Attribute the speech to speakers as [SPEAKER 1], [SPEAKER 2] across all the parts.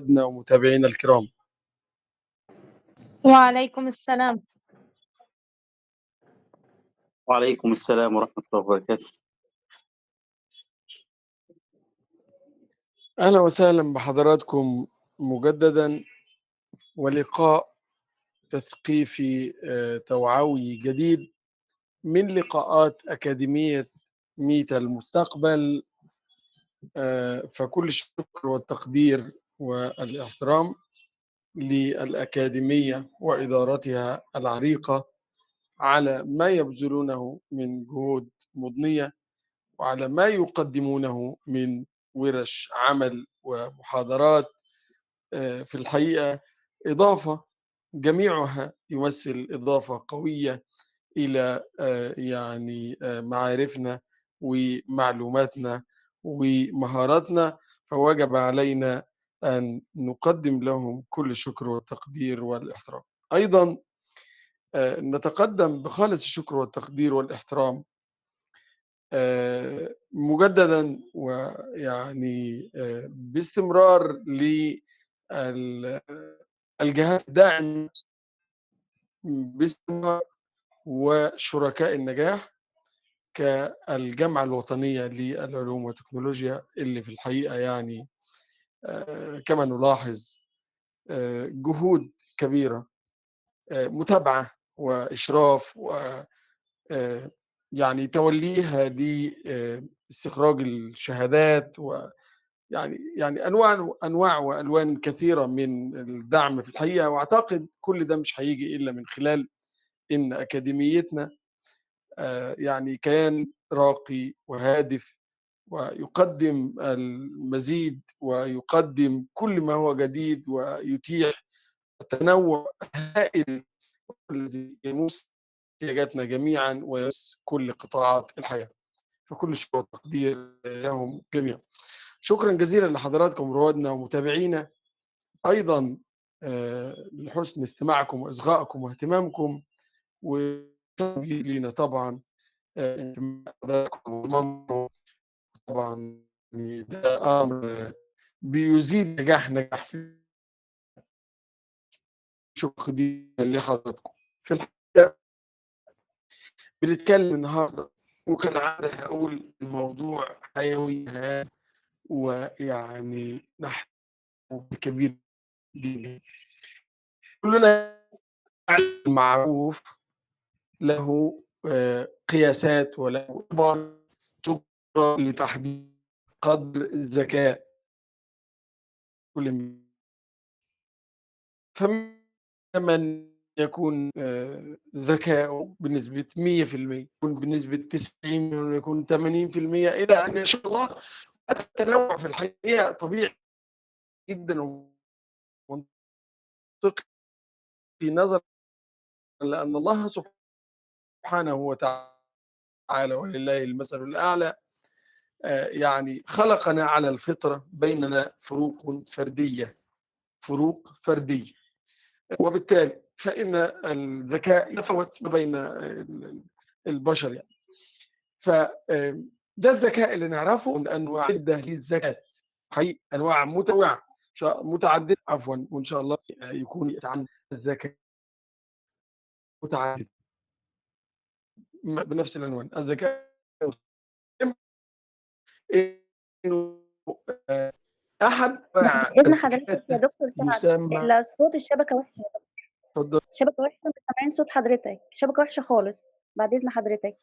[SPEAKER 1] روادنا ومتابعينا الكرام
[SPEAKER 2] وعليكم السلام
[SPEAKER 3] وعليكم السلام ورحمة الله وبركاته
[SPEAKER 1] أهلا وسهلا بحضراتكم مجددا ولقاء تثقيفي آه، توعوي جديد من لقاءات أكاديمية ميتا المستقبل آه، فكل الشكر والتقدير والاحترام للأكاديمية وإدارتها العريقة على ما يبذلونه من جهود مضنية وعلى ما يقدمونه من ورش عمل ومحاضرات آه، في الحقيقة إضافة جميعها يمثل إضافة قوية إلى آه، يعني آه، معارفنا ومعلوماتنا ومهاراتنا فوجب علينا أن نقدم لهم كل الشكر والتقدير والاحترام أيضا آه، نتقدم بخالص الشكر والتقدير والاحترام آه، مجددا ويعني آه، باستمرار للجهات الداعمة باستمرار وشركاء النجاح كالجامعة الوطنية للعلوم والتكنولوجيا اللي في الحقيقة يعني آه، كما نلاحظ آه، جهود كبيرة آه، متابعة وإشراف و آه، يعني توليها لاستخراج الشهادات ويعني يعني انواع انواع والوان كثيره من الدعم في الحقيقه واعتقد كل ده مش هيجي الا من خلال ان اكاديميتنا آه، يعني كيان راقي وهادف ويقدم المزيد ويقدم كل ما هو جديد ويتيح التنوع الهائل الذي يمس احتياجاتنا جميعا ويمس كل قطاعات الحياه فكل الشكر والتقدير لهم جميعا شكرا جزيلا لحضراتكم روادنا ومتابعينا ايضا آه، لحسن استماعكم واصغائكم واهتمامكم وتوجيه طبعا آه، انتماء حضراتكم وضمانكم. طبعا يعني ده امر بيزيد نجاح نجاح في شكر دي لحضراتكم في الحقيقه بنتكلم النهارده وكالعاده هقول الموضوع حيوي هام ويعني نحن كبير جدا كلنا نعلم معروف له آه، قياسات وله اعتبار تجرى لتحديد قدر الذكاء كل من فمن يكون آه، ذكاؤه بنسبة 100% يكون بنسبة 90 يكون 80% إلى أن يشاء الله التنوع في الحقيقة طبيعي جدا ومنطقي في نظر لأن الله سبحانه وتعالى ولله المثل الأعلى آه، يعني خلقنا على الفطرة بيننا فروق فردية فروق فردية وبالتالي فإن الذكاء يتفاوت ما بين ال- البشر يعني ف آم، ده الذكاء اللي نعرفه من أنواع عدة للذكاء حقيقي أنواع متنوعة شاء- متعددة عفوا وإن شاء الله يكون عن الذكاء متعدد م- بنفس العنوان الذكاء إنه آه، أحد أنواع
[SPEAKER 2] إذن حضرتك يا دكتور سعد
[SPEAKER 1] يسمى
[SPEAKER 2] الصوت الشبكة وحشة
[SPEAKER 1] اتفضل
[SPEAKER 2] الشبكة وحشة مش سامعين صوت حضرتك الشبكة وحشة خالص بعد إذن حضرتك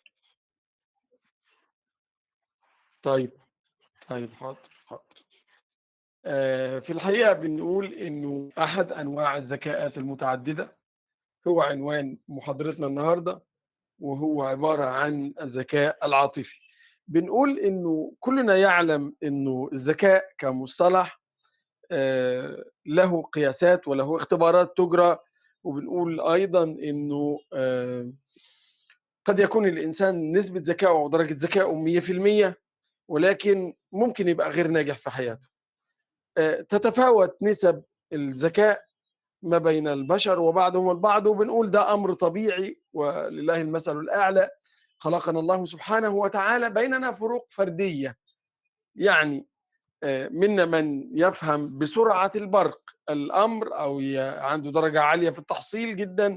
[SPEAKER 1] طيب طيب حاضر حاضر آه، في الحقيقة بنقول إنه أحد أنواع الذكاءات المتعددة هو عنوان محاضرتنا النهاردة وهو عبارة عن الذكاء العاطفي بنقول إنه كلنا يعلم إنه الذكاء كمصطلح آه، له قياسات وله اختبارات تجرى وبنقول أيضا إنه آه، قد يكون الإنسان نسبة ذكائه ودرجة ذكائه 100% ولكن ممكن يبقى غير ناجح في حياته آه، تتفاوت نسب الذكاء ما بين البشر وبعضهم البعض وبنقول ده أمر طبيعي ولله المثل الأعلى خلقنا الله سبحانه وتعالى بيننا فروق فردية يعني آه، منا من يفهم بسرعة البرق الأمر أو ي- عنده درجة عالية في التحصيل جدا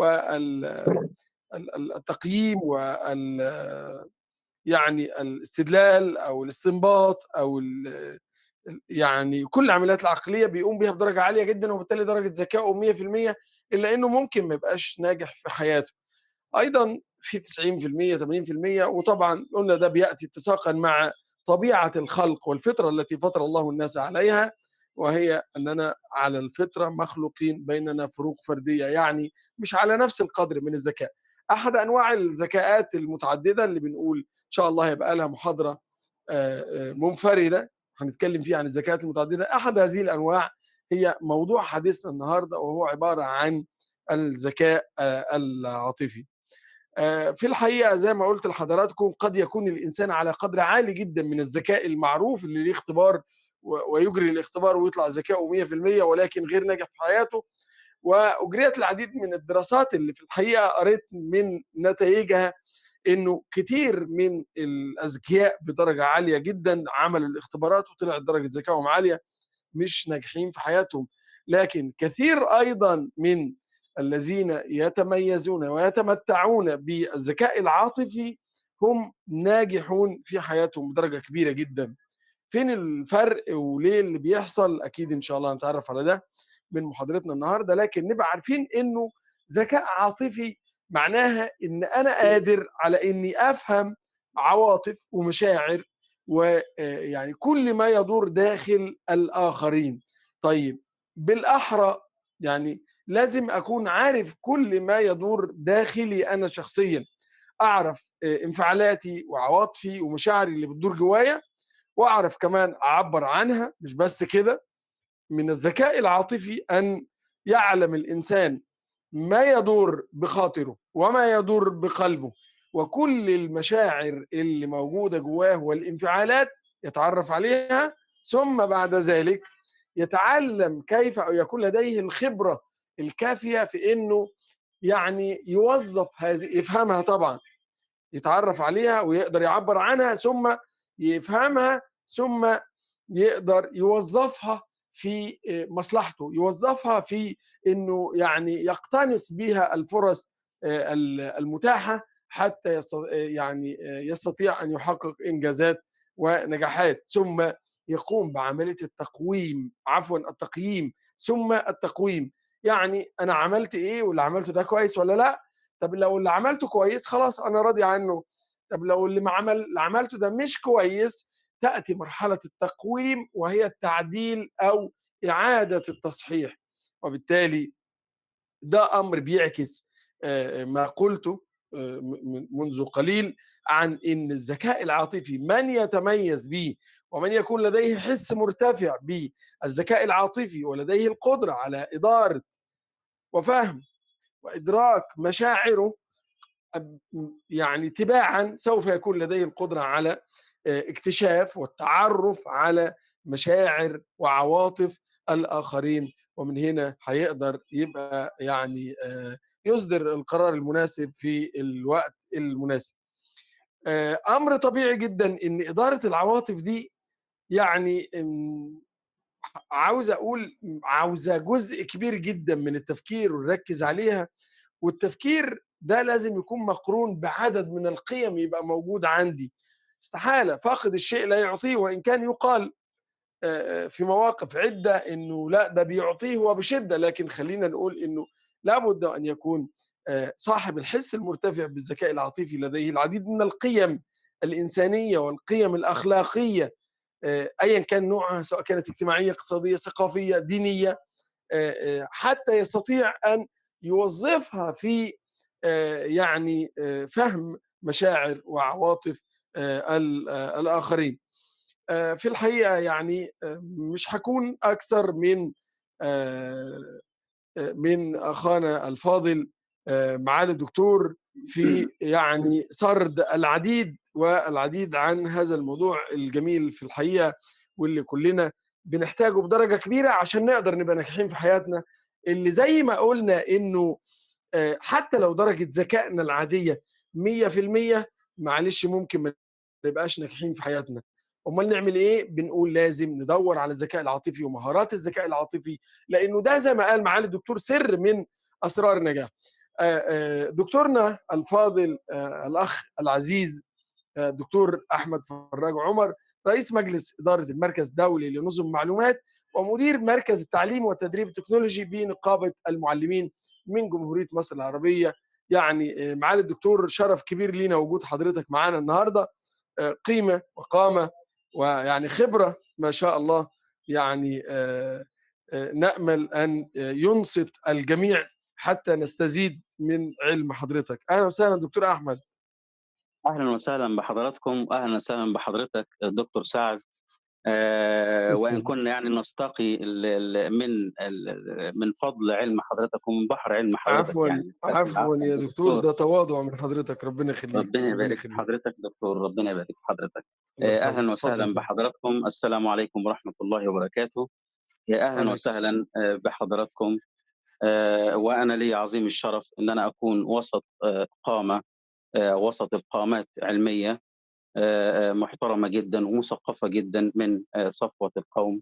[SPEAKER 1] والتقييم وال يعني الاستدلال أو الاستنباط أو ال- يعني كل العمليات العقلية بيقوم بيها بدرجة عالية جدا وبالتالي درجة ذكائه 100% إلا إنه ممكن ما يبقاش ناجح في حياته ايضا في 90% 80% وطبعا قلنا ده بياتي اتساقا مع طبيعه الخلق والفطره التي فطر الله الناس عليها وهي اننا على الفطره مخلوقين بيننا فروق فرديه يعني مش على نفس القدر من الذكاء احد انواع الذكاءات المتعدده اللي بنقول ان شاء الله هيبقى لها محاضره آه، آه، منفرده هنتكلم فيها عن الذكاءات المتعدده احد هذه الانواع هي موضوع حديثنا النهارده وهو عباره عن الذكاء آه، العاطفي آه، في الحقيقه زي ما قلت لحضراتكم قد يكون الانسان على قدر عالي جدا من الذكاء المعروف اللي ليه اختبار و- ويجري الاختبار ويطلع ذكائه 100% ولكن غير ناجح في حياته واجريت العديد من الدراسات اللي في الحقيقه قريت من نتائجها انه كتير من الاذكياء بدرجه عاليه جدا عملوا الاختبارات وطلعت درجه ذكائهم عاليه مش ناجحين في حياتهم لكن كثير ايضا من الذين يتميزون ويتمتعون بالذكاء العاطفي هم ناجحون في حياتهم بدرجه كبيره جدا فين الفرق وليه اللي بيحصل اكيد ان شاء الله هنتعرف على ده من محاضرتنا النهارده لكن نبقى عارفين انه ذكاء عاطفي معناها ان انا قادر على اني افهم عواطف ومشاعر ويعني كل ما يدور داخل الاخرين طيب بالاحرى يعني لازم اكون عارف كل ما يدور داخلي انا شخصيا اعرف آه، انفعالاتي وعواطفي ومشاعري اللي بتدور جوايا واعرف كمان اعبر عنها مش بس كده من الذكاء العاطفي ان يعلم الانسان ما يدور بخاطره وما يدور بقلبه وكل المشاعر اللي موجوده جواه والانفعالات يتعرف عليها ثم بعد ذلك يتعلم كيف او يكون لديه الخبره الكافيه في انه يعني يوظف هذه يفهمها طبعا يتعرف عليها ويقدر يعبر عنها ثم يفهمها ثم يقدر يوظفها في مصلحته يوظفها في انه يعني يقتنص بها الفرص المتاحه حتى يست- يعني يستطيع ان يحقق انجازات ونجاحات ثم يقوم بعمليه التقويم عفوا التقييم ثم التقويم يعني انا عملت ايه واللي عملته ده كويس ولا لا طب لو اللي عملته كويس خلاص انا راضي عنه طب لو اللي ما عمل اللي عملته ده مش كويس تاتي مرحله التقويم وهي التعديل او اعاده التصحيح وبالتالي ده امر بيعكس آه، ما قلته آه، م- منذ قليل عن ان الذكاء العاطفي من يتميز به ومن يكون لديه حس مرتفع بالذكاء العاطفي ولديه القدره على اداره وفهم وادراك مشاعره أب- يعني تباعا سوف يكون لديه القدره على آه، اكتشاف والتعرف على مشاعر وعواطف الاخرين ومن هنا هيقدر يبقى يعني آه، يصدر القرار المناسب في الوقت المناسب. آه، امر طبيعي جدا ان اداره العواطف دي يعني أم، عاوز اقول عاوزه جزء كبير جدا من التفكير ونركز عليها والتفكير ده لازم يكون مقرون بعدد من القيم يبقى موجود عندي استحاله فاقد الشيء لا يعطيه وان كان يقال آه، في مواقف عده انه لا ده بيعطيه وبشده لكن خلينا نقول انه لابد ان يكون آه، صاحب الحس المرتفع بالذكاء العاطفي لديه العديد من القيم الانسانيه والقيم الاخلاقيه آه، ايا كان نوعها سواء كانت اجتماعيه اقتصاديه ثقافيه دينيه آه، آه، حتى يستطيع ان يوظفها في آه، يعني آه، فهم مشاعر وعواطف آه، ال- آه، الاخرين آه، في الحقيقه يعني آه، مش هكون اكثر من آه، آه، من اخانا الفاضل آه، معالي الدكتور في يعني سرد العديد والعديد عن هذا الموضوع الجميل في الحقيقه واللي كلنا بنحتاجه بدرجه كبيره عشان نقدر نبقى ناجحين في حياتنا اللي زي ما قلنا انه آه، حتى لو درجه ذكائنا العاديه 100% معلش ممكن ما نبقاش ناجحين في حياتنا امال نعمل ايه بنقول لازم ندور على الذكاء العاطفي ومهارات الذكاء العاطفي لانه ده زي ما قال معالي الدكتور سر من اسرار النجاح آه، آه، دكتورنا الفاضل آه، الاخ العزيز آه، دكتور احمد فراج عمر رئيس مجلس اداره المركز الدولي لنظم المعلومات ومدير مركز التعليم والتدريب التكنولوجي بنقابه المعلمين من جمهوريه مصر العربيه يعني آه، معالي الدكتور شرف كبير لينا وجود حضرتك معانا النهارده آه، قيمه وقامه ويعني خبره ما شاء الله يعني آه، آه، نامل ان آه، ينصت الجميع حتى نستزيد من علم حضرتك اهلا وسهلا دكتور احمد
[SPEAKER 3] اهلا وسهلا بحضراتكم اهلا وسهلا بحضرتك دكتور سعد آه
[SPEAKER 1] تسلم.
[SPEAKER 3] وان كنا يعني نستقي ال- ال- من ال- من فضل علم حضرتك ومن بحر علم حضرتك
[SPEAKER 1] عفوا
[SPEAKER 3] يعني
[SPEAKER 1] عفوا يا دكتور ده تواضع من حضرتك ربنا يخليك
[SPEAKER 3] ربنا يبارك في
[SPEAKER 1] يخليك.
[SPEAKER 3] حضرتك دكتور ربنا يبارك في حضرتك
[SPEAKER 1] الله
[SPEAKER 3] آه،
[SPEAKER 1] يحفظك.
[SPEAKER 3] اهلا
[SPEAKER 1] اتفضل.
[SPEAKER 3] وسهلا بحضراتكم السلام عليكم ورحمه الله وبركاته يا اهلا
[SPEAKER 1] عليكم
[SPEAKER 3] وسهلا آه، بحضراتكم آه، وانا لي عظيم الشرف ان انا اكون وسط آه، قامه آه، وسط القامات علميه آه، آه، محترمه جدا ومثقفه جدا من آه، صفوه القوم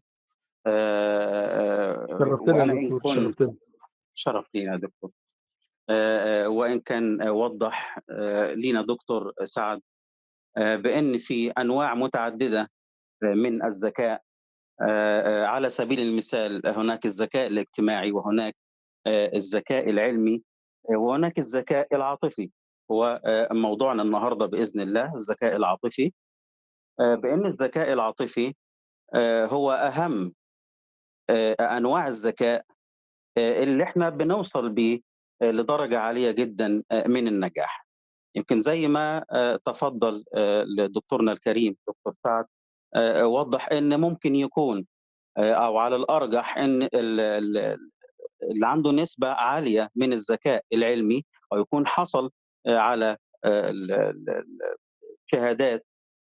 [SPEAKER 3] آه، آه،
[SPEAKER 1] شرفتنا
[SPEAKER 3] وأنا
[SPEAKER 1] يا
[SPEAKER 3] إن
[SPEAKER 1] دكتور
[SPEAKER 3] كنت-
[SPEAKER 1] شرفتنا
[SPEAKER 3] شرف لينا يا دكتور آه، آه، وان كان آه، وضح آه، لينا دكتور سعد آه، بان في انواع متعدده آه، من الذكاء آه، آه، على سبيل المثال هناك الذكاء الاجتماعي وهناك آه، الذكاء العلمي آه، وهناك الذكاء العاطفي هو آه، موضوعنا النهارده باذن الله الذكاء العاطفي آه، بان الذكاء العاطفي آه، هو اهم آه، انواع الذكاء آه، اللي احنا بنوصل بيه آه، لدرجه عاليه جدا آه، من النجاح يمكن زي ما آه، تفضل آه، دكتورنا الكريم دكتور سعد آه، وضح ان ممكن يكون آه، او على الارجح ان ال- ال- اللي عنده نسبه عاليه من الذكاء العلمي او يكون حصل آه، على آه، ال- ال- الشهادات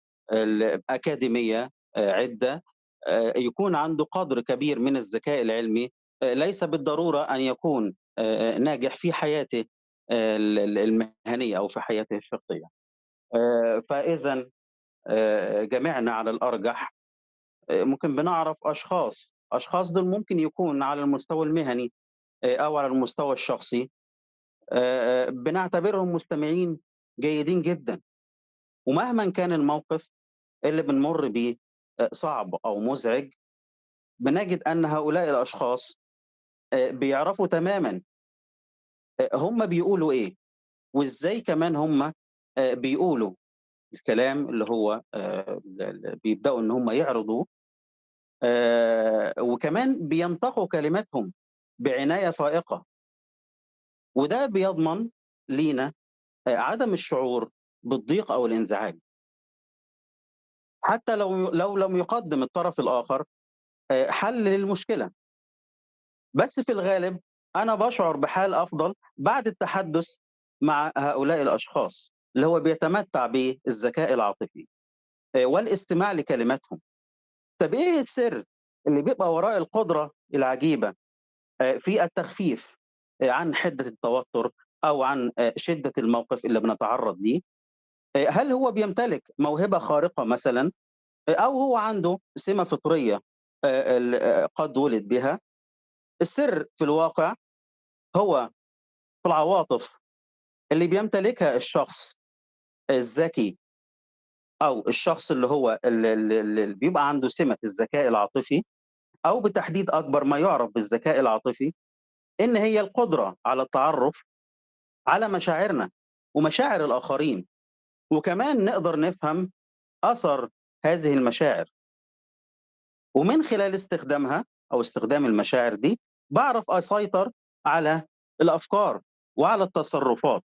[SPEAKER 3] الأكاديمية آه، عدة آه، يكون عنده قدر كبير من الذكاء العلمي آه، ليس بالضرورة أن يكون آه، ناجح في حياته آه، ال- المهنية أو في حياته الشخصية آه، فإذا آه، جميعنا على الأرجح آه، ممكن بنعرف أشخاص أشخاص دول ممكن يكون على المستوى المهني آه، أو على المستوى الشخصي آه، آه، بنعتبرهم مستمعين جيدين جدا ومهما كان الموقف اللي بنمر بيه آه، صعب او مزعج بنجد ان هؤلاء الاشخاص آه، بيعرفوا تماما آه، هم بيقولوا ايه وازاي كمان هم آه، بيقولوا الكلام اللي هو آه، اللي بيبداوا ان هم يعرضوه آه، وكمان بينطقوا كلماتهم بعنايه فائقه وده بيضمن لينا آه، عدم الشعور بالضيق او الانزعاج حتى لو لو لم يقدم الطرف الاخر آه، حل للمشكله بس في الغالب انا بشعر بحال افضل بعد التحدث مع هؤلاء الاشخاص اللي هو بيتمتع بالذكاء العاطفي آه، والاستماع لكلماتهم طب ايه السر اللي بيبقى وراء القدره العجيبه آه، في التخفيف آه، عن حده التوتر او عن آه، شده الموقف اللي بنتعرض ليه آه، هل هو بيمتلك موهبه خارقه مثلا آه، او هو عنده سمه فطريه آه، ال- آه، قد ولد بها السر في الواقع هو في العواطف اللي بيمتلكها الشخص الذكي او الشخص اللي هو اللي, اللي اللي بيبقى عنده سمه الذكاء العاطفي او بتحديد اكبر ما يعرف بالذكاء العاطفي ان هي القدره على التعرف على مشاعرنا ومشاعر الاخرين وكمان نقدر نفهم اثر هذه المشاعر ومن خلال استخدامها او استخدام المشاعر دي بعرف اسيطر على الافكار وعلى التصرفات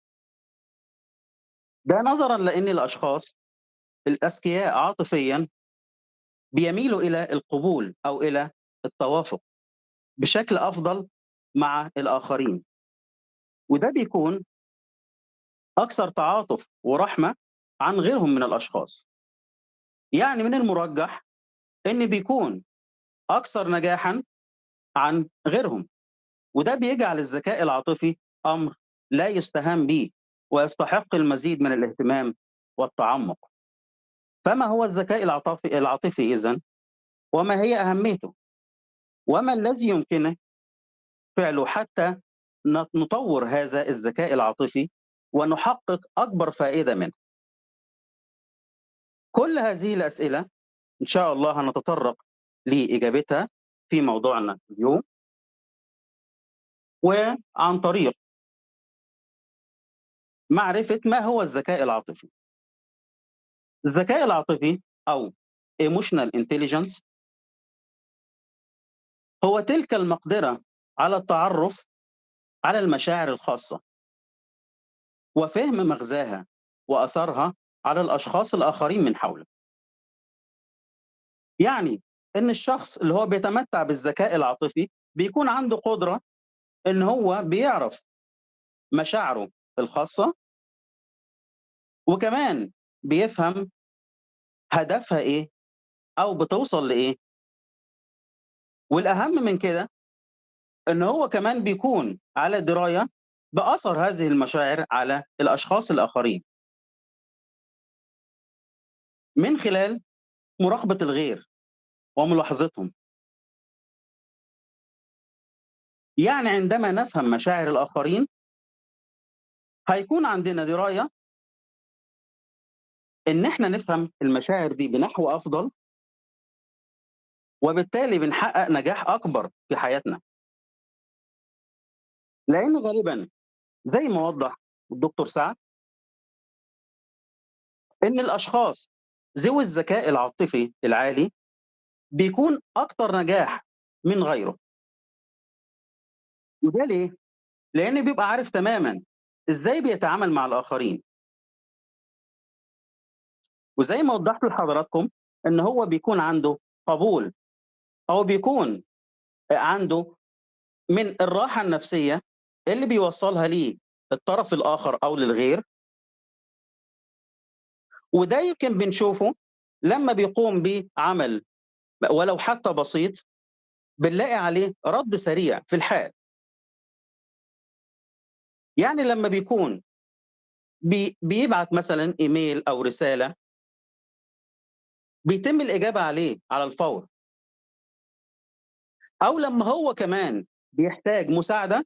[SPEAKER 3] ده نظرا لان الاشخاص الاذكياء عاطفيا بيميلوا الى القبول او الى التوافق بشكل افضل مع الاخرين وده بيكون اكثر تعاطف ورحمه عن غيرهم من الاشخاص يعني من المرجح ان بيكون اكثر نجاحا عن غيرهم وده بيجعل الذكاء العاطفي امر لا يستهان به ويستحق المزيد من الاهتمام والتعمق فما هو الذكاء العاطفي العاطفي إذن؟ وما هي أهميته؟ وما الذي يمكنه فعله حتى نط- نطور هذا الذكاء العاطفي ونحقق أكبر فائدة منه؟ كل هذه الأسئلة إن شاء الله هنتطرق لإجابتها في موضوعنا اليوم وعن طريق معرفة ما هو الذكاء العاطفي الذكاء العاطفي أو emotional intelligence هو تلك المقدرة على التعرف على المشاعر الخاصة وفهم مغزاها وأثرها على الأشخاص الآخرين من حوله يعني إن الشخص اللي هو بيتمتع بالذكاء العاطفي بيكون عنده قدرة إن هو بيعرف مشاعره الخاصة وكمان بيفهم هدفها إيه أو بتوصل لإيه والأهم من كده إن هو كمان بيكون على دراية بأثر هذه المشاعر على الأشخاص الآخرين من خلال مراقبة الغير وملاحظتهم يعني عندما نفهم مشاعر الآخرين هيكون عندنا دراية إن إحنا نفهم المشاعر دي بنحو أفضل وبالتالي بنحقق نجاح أكبر في حياتنا لأن غالبا زي ما وضح الدكتور سعد إن الأشخاص ذوي الذكاء العاطفي العالي بيكون أكتر نجاح من غيره وده ليه؟ لأن بيبقى عارف تماما إزاي بيتعامل مع الآخرين وزي ما وضحت لحضراتكم إن هو بيكون عنده قبول أو بيكون عنده من الراحة النفسية اللي بيوصلها ليه الطرف الآخر أو للغير وده يمكن بنشوفه لما بيقوم بعمل ولو حتى بسيط بنلاقي عليه رد سريع في الحال يعني لما بيكون بي بيبعت مثلا ايميل او رساله بيتم الاجابه عليه على الفور او لما هو كمان بيحتاج مساعده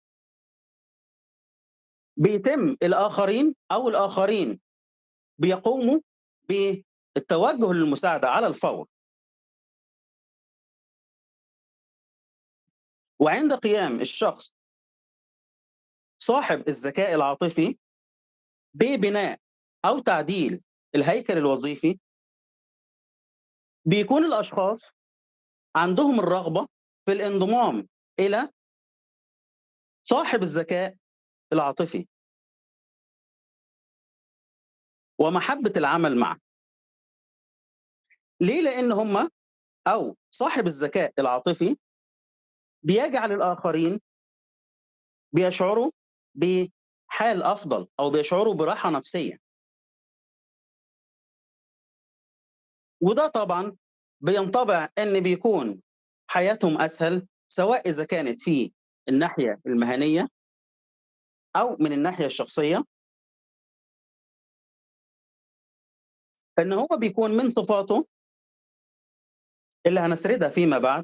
[SPEAKER 3] بيتم الاخرين او الاخرين بيقوموا بالتوجه للمساعده على الفور وعند قيام الشخص صاحب الذكاء العاطفي ببناء او تعديل الهيكل الوظيفي بيكون الاشخاص عندهم الرغبه في الانضمام الى صاحب الذكاء العاطفي ومحبه العمل معه ليه لان هم او صاحب الذكاء العاطفي بيجعل الاخرين بيشعروا بحال افضل او بيشعروا براحه نفسيه وده طبعا بينطبع ان بيكون حياتهم اسهل سواء اذا كانت في الناحيه المهنيه او من الناحيه الشخصيه ان هو بيكون من صفاته اللي هنسردها فيما بعد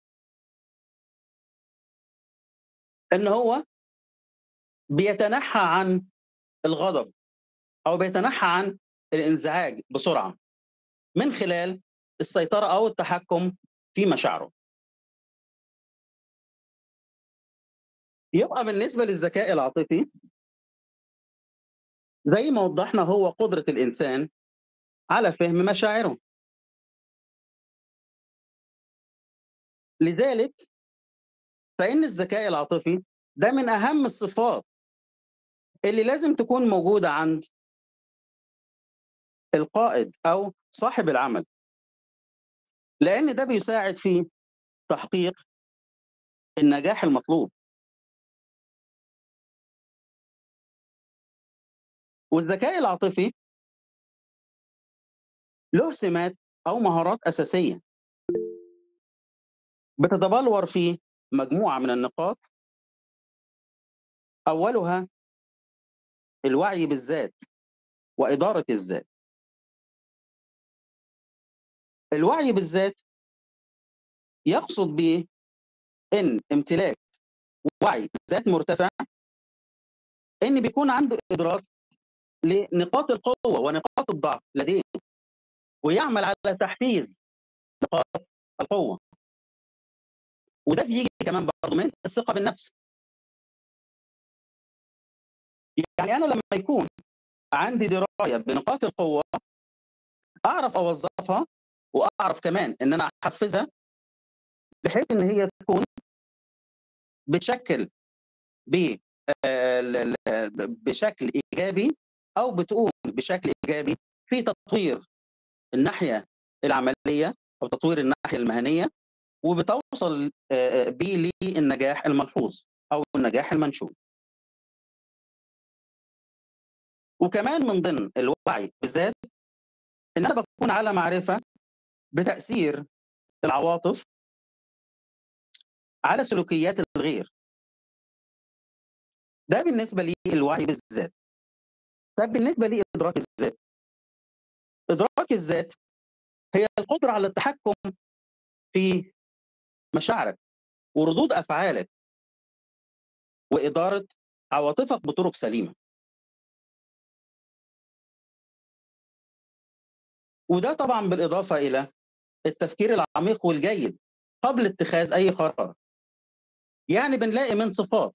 [SPEAKER 3] ان هو بيتنحى عن الغضب او بيتنحى عن الانزعاج بسرعه من خلال السيطره او التحكم في مشاعره يبقى بالنسبه للذكاء العاطفي زي ما وضحنا هو قدره الانسان على فهم مشاعره لذلك فإن الذكاء العاطفي ده من أهم الصفات اللي لازم تكون موجودة عند القائد أو صاحب العمل لأن ده بيساعد في تحقيق النجاح المطلوب والذكاء العاطفي له سمات أو مهارات أساسية بتتبلور في مجموعة من النقاط أولها الوعي بالذات وإدارة الذات الوعي بالذات يقصد به ان امتلاك وعي ذات مرتفع ان بيكون عنده ادراك لنقاط القوه ونقاط الضعف لديه ويعمل على تحفيز نقاط القوه وده بيجي كمان برضه من الثقه بالنفس يعني انا لما يكون عندي درايه بنقاط القوه اعرف اوظفها واعرف كمان ان انا احفزها بحيث ان هي تكون بتشكل ب بشكل ايجابي او بتقوم بشكل ايجابي في تطوير الناحيه العمليه او تطوير الناحيه المهنيه وبتوصل بيه للنجاح الملحوظ او النجاح المنشود. وكمان من ضمن الوعي بالذات ان انا بكون على معرفه بتاثير العواطف على سلوكيات الغير ده بالنسبه لي الوعي بالذات طب بالنسبه لي ادراك الذات ادراك الذات هي القدره على التحكم في مشاعرك وردود افعالك واداره عواطفك بطرق سليمه وده طبعا بالاضافه الى التفكير العميق والجيد قبل اتخاذ اي قرار يعني بنلاقي من صفات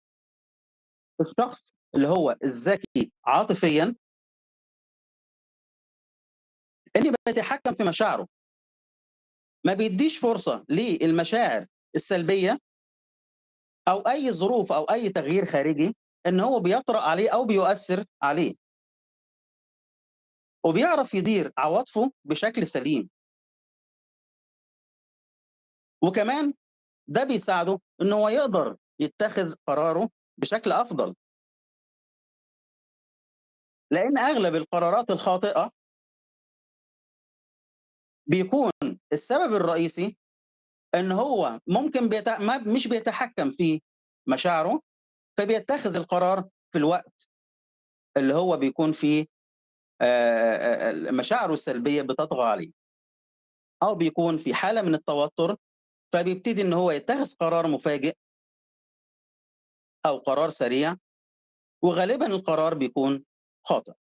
[SPEAKER 3] الشخص اللي هو الذكي عاطفيا اللي بيتحكم في مشاعره ما بيديش فرصة للمشاعر السلبية أو أي ظروف أو أي تغيير خارجي إن هو بيطرأ عليه أو بيؤثر عليه وبيعرف يدير عواطفه بشكل سليم وكمان ده بيساعده ان هو يقدر يتخذ قراره بشكل افضل لان اغلب القرارات الخاطئه بيكون السبب الرئيسي ان هو ممكن بيت... ما مش بيتحكم في مشاعره فبيتخذ القرار في الوقت اللي هو بيكون فيه مشاعره السلبيه بتطغى عليه او بيكون في حاله من التوتر فبيبتدي ان هو يتخذ قرار مفاجئ او قرار سريع وغالبا القرار بيكون خاطئ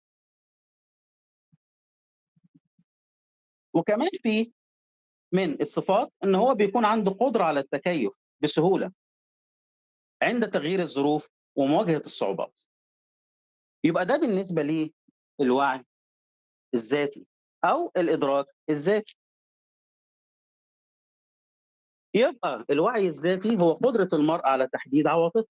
[SPEAKER 3] وكمان في من الصفات ان هو بيكون عنده قدره على التكيف بسهوله عند تغيير الظروف ومواجهه الصعوبات يبقى ده بالنسبه لي الوعي الذاتي او الادراك الذاتي يبقى الوعي الذاتي هو قدره المرء على تحديد عواطفه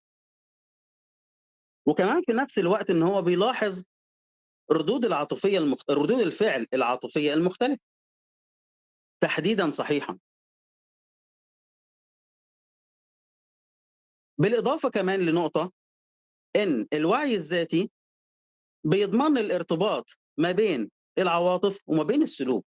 [SPEAKER 3] وكمان في نفس الوقت ان هو بيلاحظ ردود العاطفيه المخت... ردود الفعل العاطفيه المختلفه تحديدا صحيحا بالاضافه كمان لنقطه ان الوعي الذاتي بيضمن الارتباط ما بين العواطف وما بين السلوك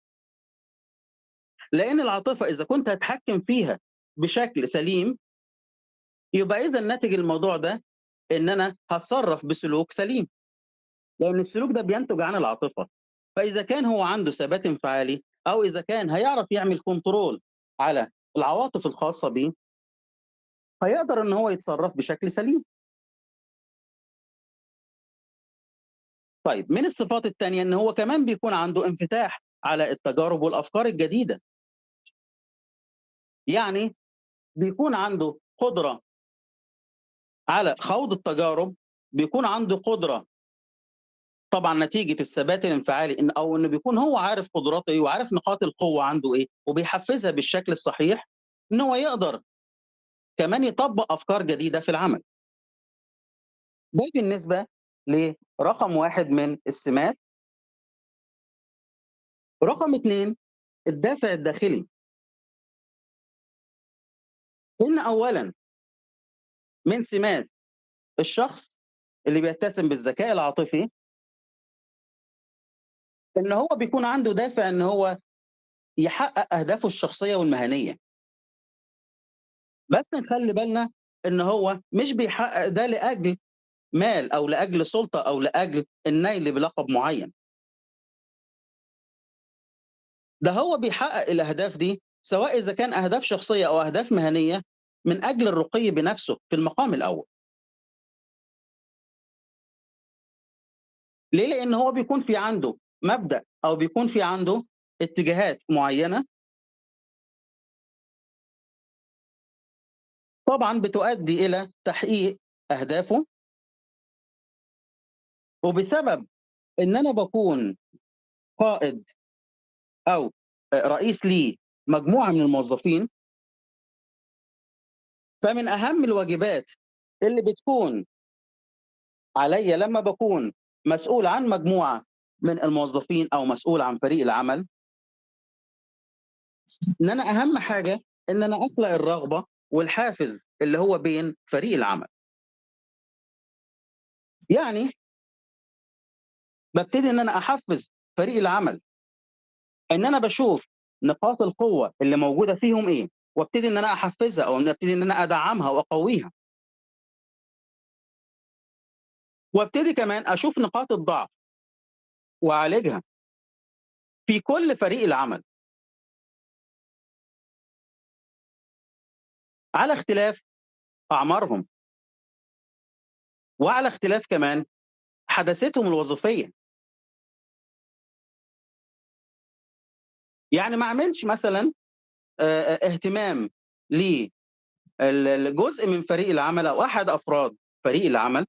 [SPEAKER 3] لان العاطفه اذا كنت هتحكم فيها بشكل سليم يبقى اذا ناتج الموضوع ده ان انا هتصرف بسلوك سليم لان السلوك ده بينتج عن العاطفه فاذا كان هو عنده ثبات انفعالي او اذا كان هيعرف يعمل كنترول على العواطف الخاصه بيه هيقدر ان هو يتصرف بشكل سليم طيب من الصفات الثانيه ان هو كمان بيكون عنده انفتاح على التجارب والافكار الجديده يعني بيكون عنده قدره على خوض التجارب بيكون عنده قدره طبعا نتيجه الثبات الانفعالي ان او انه بيكون هو عارف قدراته ايه وعارف نقاط القوه عنده ايه وبيحفزها بالشكل الصحيح ان هو يقدر كمان يطبق افكار جديده في العمل. ده بالنسبه لرقم واحد من السمات. رقم اثنين الدافع الداخلي. ان اولا من سمات الشخص اللي بيتسم بالذكاء العاطفي ان هو بيكون عنده دافع ان هو يحقق اهدافه الشخصيه والمهنيه بس نخلي بالنا ان هو مش بيحقق ده لاجل مال او لاجل سلطه او لاجل النيل بلقب معين ده هو بيحقق الأهداف دي سواء إذا كان أهداف شخصية أو أهداف مهنية من أجل الرقي بنفسه في المقام الأول. ليه؟ لأن هو بيكون في عنده مبدأ أو بيكون في عنده اتجاهات معينة طبعًا بتؤدي إلى تحقيق أهدافه. وبسبب إن أنا باكون قائد أو آآ رئيس لمجموعة من الموظفين فمن أهم الواجبات اللي بتكون عليّا لمّا باكون مسؤول عن مجموعة من الموظفين أو مسؤول عن فريق العمل إن أنا أهم حاجة إن أنا أخلق الرغبة والحافز اللي هو بين فريق العمل. يعني بابتدي إن أنا أحفّز فريق العمل إن أنا باشوف نقاط القوة اللي موجودة فيهم إيه، وابتدي إن أنا أحفّزها أو إن ابتدي إن أنا أدعّمها وأقويها. وابتدي كمان أشوف نقاط الضعف وأعالجها. في كل فريق العمل. على اختلاف أعمارهم. وعلى اختلاف كمان حداثتهم الوظيفية. يعني ما أعملش مثلًا آآ آآ اهتمام ل ال الجزء من فريق العمل أو أحد أفراد فريق العمل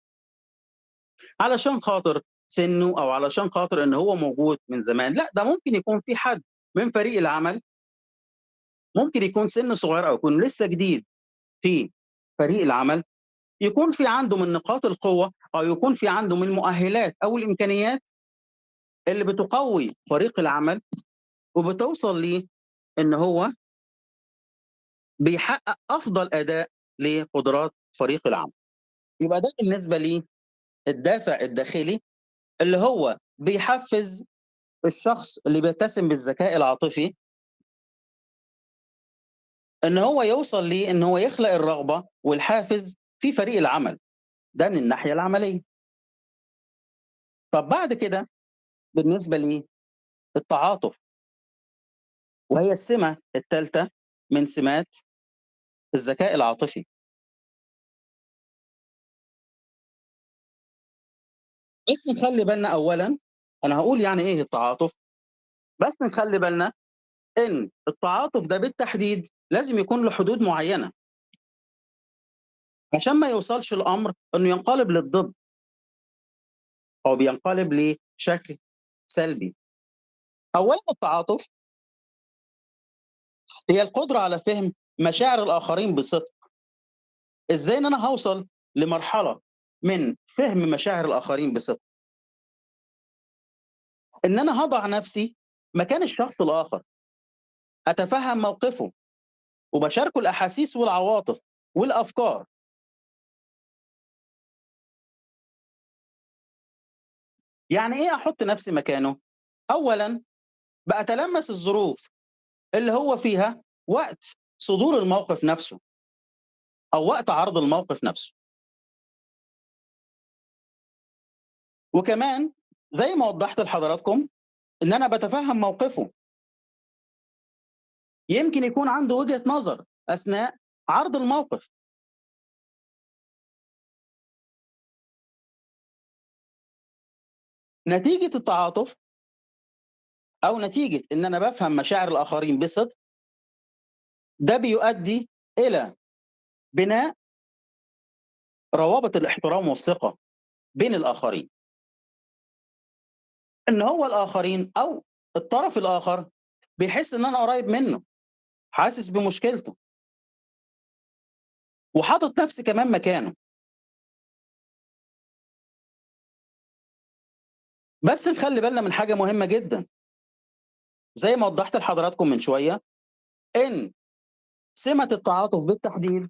[SPEAKER 3] علشان خاطر سِنُّه أو علشان خاطر إن هو موجود من زمان، لأ ده ممكن يكون في حد من فريق العمل ممكن يكون سِنّه صغير أو يكون لسه جديد في فريق العمل، يكون في عنده من نقاط القوة أو يكون في عنده من المؤهلات أو الإمكانيات اللي بتقوي فريق العمل وبتوصل ليه إن هو بيحقق أفضل أداء لقدرات فريق العمل. يبقى ده بالنسبة لي الدافع الداخلي اللي هو بيحفّز الشخص اللي بيتسم بالذكاء العاطفي إن هو يوصل لإن هو يخلق الرغبة والحافز في فريق العمل، ده من الناحية العملية. طب بعد كده بالنسبة للتعاطف. وهي السمة التالتة من سمات الذكاء العاطفي. بس نخلّي بالنا أولًا أنا هاقول يعني إيه التعاطف، بس نخلّي بالنا إن التعاطف ده بالتحديد لازم يكون له حدود معيّنة. عشان ما يوصلش الأمر إنه ينقلب للضد. أو بينقلب لشكل سلبي. أولًا التعاطف هي القدرة على فهم مشاعر الآخرين بصدق. إزاي إن أنا هاوصل لمرحلة من فهم مشاعر الآخرين بصدق. إن أنا هاضع نفسي مكان الشخص الآخر. أتفهم موقفه. وباشاركه الأحاسيس والعواطف والأفكار. يعني إيه أحُط نفسي مكانه؟ أولًا بأتلمّس الظروف اللي هو فيها وقت صدور الموقف نفسه. أو وقت عرض الموقف نفسه. وكمان زي ما وضّحت لحضراتكم إن أنا باتفهم موقفه. يمكن يكون عنده وجهة نظر أثناء عرض الموقف. نتيجة التعاطف أو نتيجة إن أنا بافهم مشاعر الآخرين بصدق ده بيؤدي إلى بناء روابط الاحترام والثقة بين الآخرين. إن هو الآخرين أو الطرف الآخر بيحس إن أنا قريب منه، حاسس بمشكلته. وحاطط نفسي كمان مكانه. بس نخلّي بالنا من حاجة مهمة جدًا. زي ما وضّحت لحضراتكم من شوية، إن سمة التعاطف بالتحديد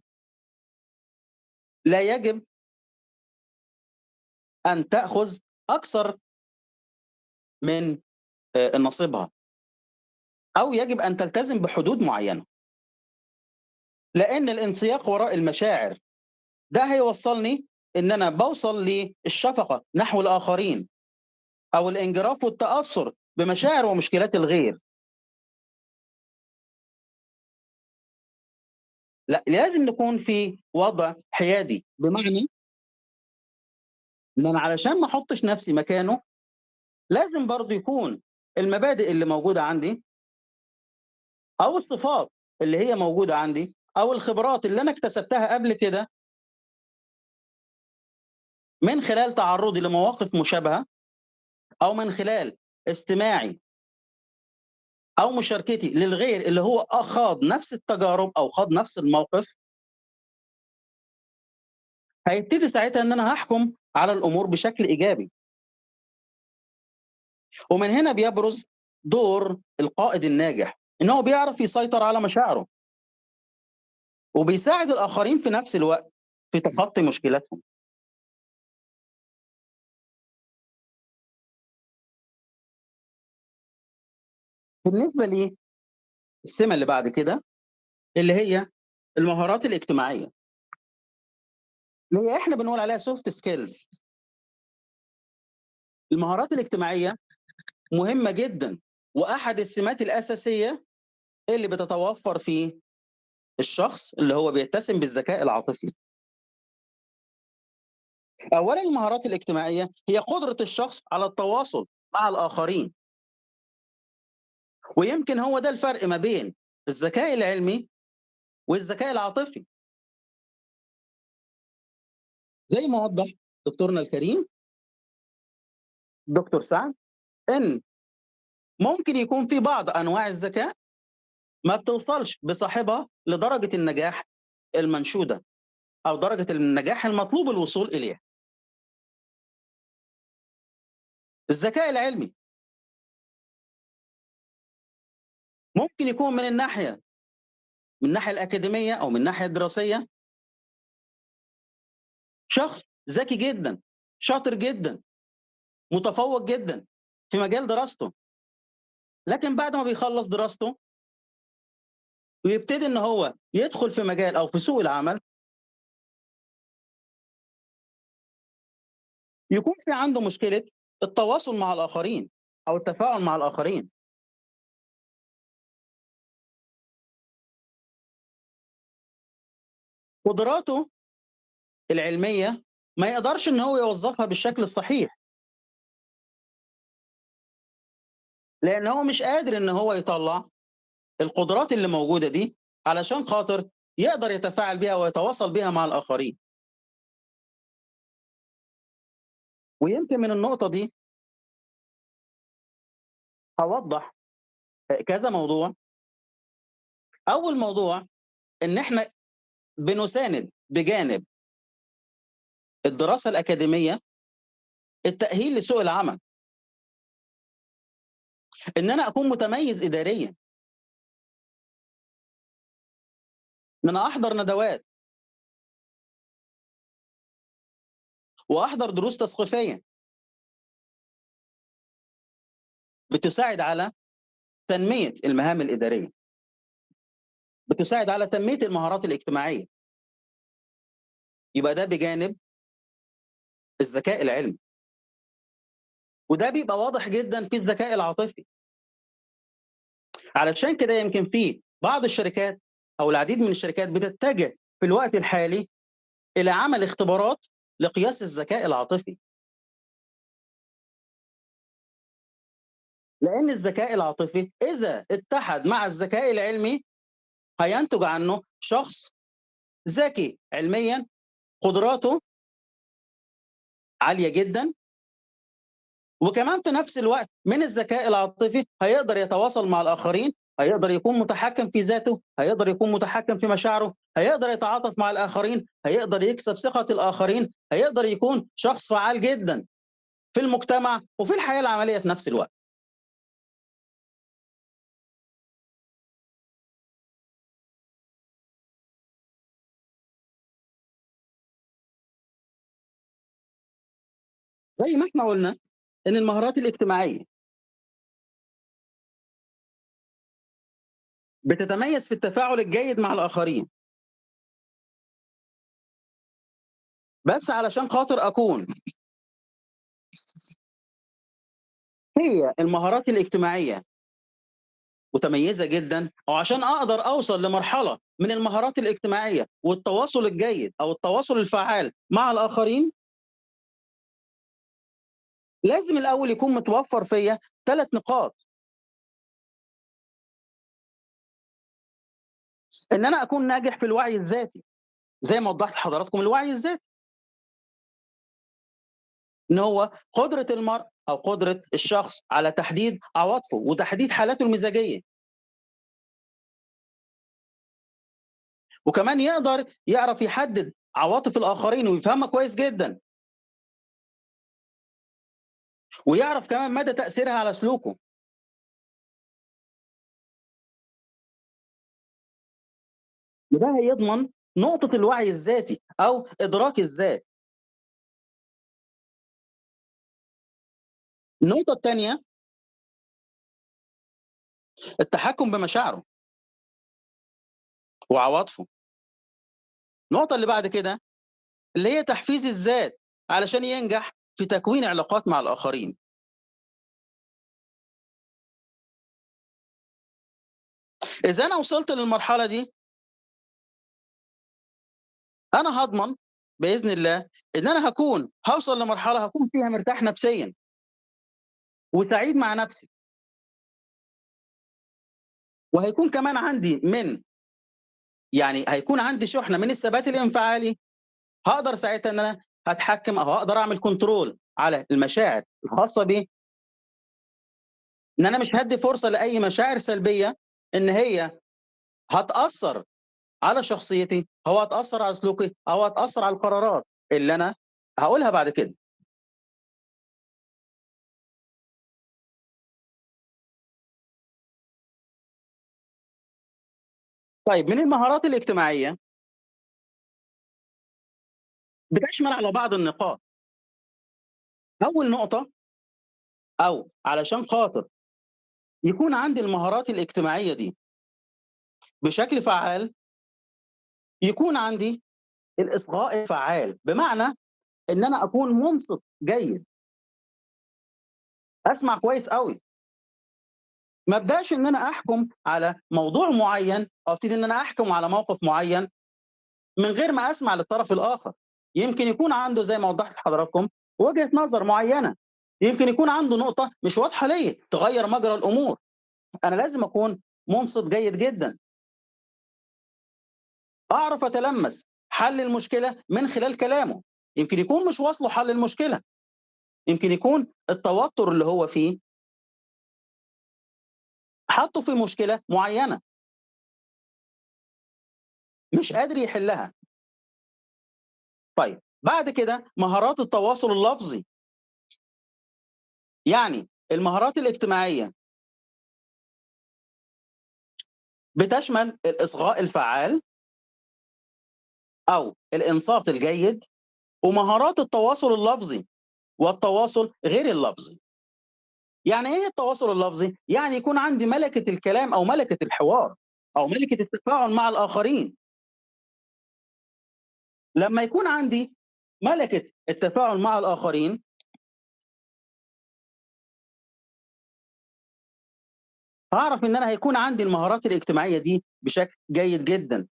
[SPEAKER 3] لا يجب أن تأخذ أكثر من آآ نصيبها. أو يجب أن تلتزم بحدود معيّنة. لإن الانسياق وراء المشاعر ده هيوصّلني إن أنا باوصل للشفقة نحو الآخرين. أو الانجراف والتأثّر بمشاعر ومشكلات الغير. لأ، لازم نكون في وضع حيادي، بمعنى إن أنا علشان ما أحطّش نَفْسي مكانه، لازم برضه يكون المبادئ اللي موجودة عندي أو الصفات اللي هي موجودة عندي أو الخبرات اللي أنا اكتسبتها قبل كده من خلال تعرُّضي لمواقف مشابهة أو من خلال استماعي أو مشاركتي للغير اللي هو آه خاض نَفْس التجارب أو خاض نَفْس الموقف هيبتدي ساعتها إن أنا هاحكُم على الأمور بشكل إيجابي. ومن هنا بيبرز دور القائد الناجح، إن هو بيعرف يسيطر على مشاعره. وبيساعد الآخرين في نَفْس الوقت في تخطي مشكلاتهم. بالنسبة لي السمة اللي بعد كده، اللي هي المهارات الاجتماعية. اللي هي إحنا بنقول عليها soft skills. المهارات الاجتماعية مهمة جدًا، وأحد السمات الأساسية اللي بتتوفّر في الشخص اللي هو بيتسم بالذكاء العاطفي. أولًا المهارات الاجتماعية هي قدرة الشخص على التواصل مع الآخرين. ويمكن هو ده الفرق ما بين الذكاء العلمي والذكاء العاطفي. زي ما وضّح دكتورنا الكريم دكتور سعد، إن ممكن يكون في بعض أنواع الذكاء ما بتوصلش بصاحبها لدرجة النجاح المنشودة، أو درجة النجاح المطلوب الوصول إليها. الذكاء العلمي ممكن يكون من الناحية من الناحية الأكاديمية أو من الناحية الدراسية شخص ذكي جدًا، شاطر جدًا، متفوّق جدًا في مجال دراسته. لكن بعد ما بيخلّص دراسته ويبتدي إن هو يدخل في مجال أو في سوق العمل يكون في عنده مشكلة التواصل مع الآخرين أو التفاعل مع الآخرين. قدراته العلمية ما يقدرش إن هو يوظّفها بالشكل الصحيح. لإن هو مش قادر إن هو يطلّع القدرات اللي موجودة دي علشان خاطر يقدر يتفاعل بيها ويتواصل بيها مع الآخرين. ويمكن من النقطة دي هاوضّح أ كذا موضوع. أول موضوع إن إحنا بنساند بجانب الدراسة الأكاديمية التأهيل لسوق العمل. إن أنا أكون متميز إداريًا. إن أنا أحضر ندوات. وأحضر دروس تثقيفية. بتساعد على تنمية المهام الإدارية. بتساعد على تنمية المهارات الاجتماعية. يبقى ده بجانب الذكاء العلمي. وده بيبقى واضح جدًا في الذكاء العاطفي. علشان كده يمكن في بعض الشركات أو العديد من الشركات بتتجه في الوقت الحالي إلى عمل اختبارات لقياس الذكاء العاطفي. لإن الذكاء العاطفي إذا اتحد مع الذكاء العلمي هينتج عنه شخص ذكي علميًا، قدراته عالية جدًا. وكمان في نفس الوقت من الذكاء العاطفي هيقدر يتواصل مع الآخرين، هيقدر يكون متحكم في ذاته، هيقدر يكون متحكم في مشاعره، هيقدر يتعاطف مع الآخرين، هيقدر يكسب ثقة الآخرين، هيقدر يكون شخص فعّال جدًا في المجتمع وفي الحياة العملية في نفس الوقت. زي ما إحنا قُلنا إن المهارات الاجتماعية بتتميز في التفاعل الجيد مع الآخرين. بس علشان خاطر أكون هي المهارات الاجتماعية متميزه جدا او عشان اقدر اوصل لمرحله من المهارات الاجتماعيه والتواصل الجيد او التواصل الفعال مع الاخرين لازم الاول يكون متوفر فيا ثلاث نقاط ان انا اكون ناجح في الوعي الذاتي زي ما وضحت لحضراتكم الوعي الذاتي ان هو قدره المرء او قدره الشخص على تحديد عواطفه وتحديد حالاته المزاجيه وكمان يقدر يعرف يحدد عواطف الاخرين ويفهمها كويس جدا ويعرف كمان مدى تاثيرها على سلوكه وده هيضمن نقطه الوعي الذاتي او ادراك الذات النقطه الثانيه التحكم بمشاعره وعواطفه النقطة اللي بعد كده اللي هي تحفيز الذات علشان ينجح في تكوين علاقات مع الآخرين إذا أنا وصلت للمرحلة دي أنا هضمن بإذن الله إن أنا هكون هوصل لمرحلة هكون فيها مرتاح نفسيا وسعيد مع نفسي وهيكون كمان عندي من يعني هيكون عندي شحنه من الثبات الانفعالي هقدر ساعتها ان انا هتحكم او هقدر اعمل كنترول على المشاعر الخاصه بي ان انا مش هدي فرصه لاي مشاعر سلبيه ان هي هتاثر على شخصيتي او هتاثر على سلوكي او هتاثر على القرارات اللي انا هقولها بعد كده طيب من المهارات الاجتماعيه بتشمل على بعض النقاط اول نقطه او علشان خاطر يكون عندي المهارات الاجتماعيه دي بشكل فعال يكون عندي الاصغاء الفعال بمعنى ان انا اكون منصت جيد اسمع كويس قوي ما ابداش ان انا احكم على موضوع معين او ابتدي ان انا احكم على موقف معين من غير ما اسمع للطرف الاخر يمكن يكون عنده زي ما وضحت لحضراتكم وجهه نظر معينه يمكن يكون عنده نقطه مش واضحه ليا تغير مجرى الامور انا لازم اكون منصت جيد جدا اعرف اتلمس حل المشكله من خلال كلامه يمكن يكون مش واصله حل المشكله يمكن يكون التوتر اللي هو فيه حطه في مشكله معينه مش قادر يحلها طيب بعد كده مهارات التواصل اللفظي يعني المهارات الاجتماعيه بتشمل الاصغاء الفعال او الانصات الجيد ومهارات التواصل اللفظي والتواصل غير اللفظي يعني ايه التواصل اللفظي يعني يكون عندي ملكه الكلام او ملكه الحوار او ملكه التفاعل مع الاخرين لما يكون عندي ملكه التفاعل مع الاخرين هعرف ان انا هيكون عندي المهارات الاجتماعيه دي بشكل جيد جدا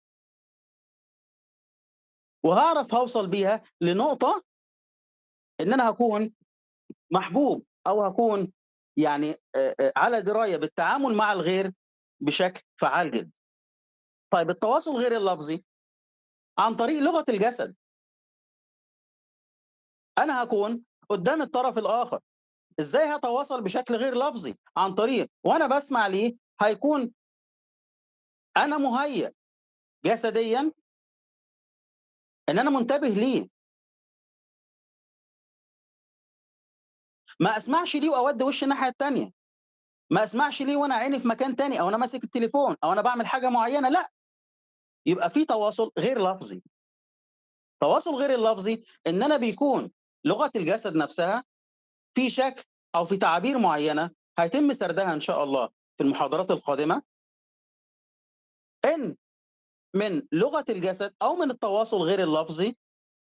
[SPEAKER 3] وهعرف هوصل بيها لنقطه ان انا هكون محبوب او هكون يعني على درايه بالتعامل مع الغير بشكل فعال جدا. طيب التواصل غير اللفظي عن طريق لغه الجسد. انا هكون قدام الطرف الاخر ازاي هتواصل بشكل غير لفظي عن طريق وانا بسمع ليه هيكون انا مهيئ جسديا ان انا منتبه ليه ما اسمعش ليه واود وش الناحيه الثانيه ما اسمعش ليه وانا عيني في مكان تاني او انا ماسك التليفون او انا بعمل حاجه معينه لا يبقى في تواصل غير لفظي تواصل غير اللفظي ان انا بيكون لغه الجسد نفسها في شكل او في تعابير معينه هيتم سردها ان شاء الله في المحاضرات القادمه ان من لغه الجسد او من التواصل غير اللفظي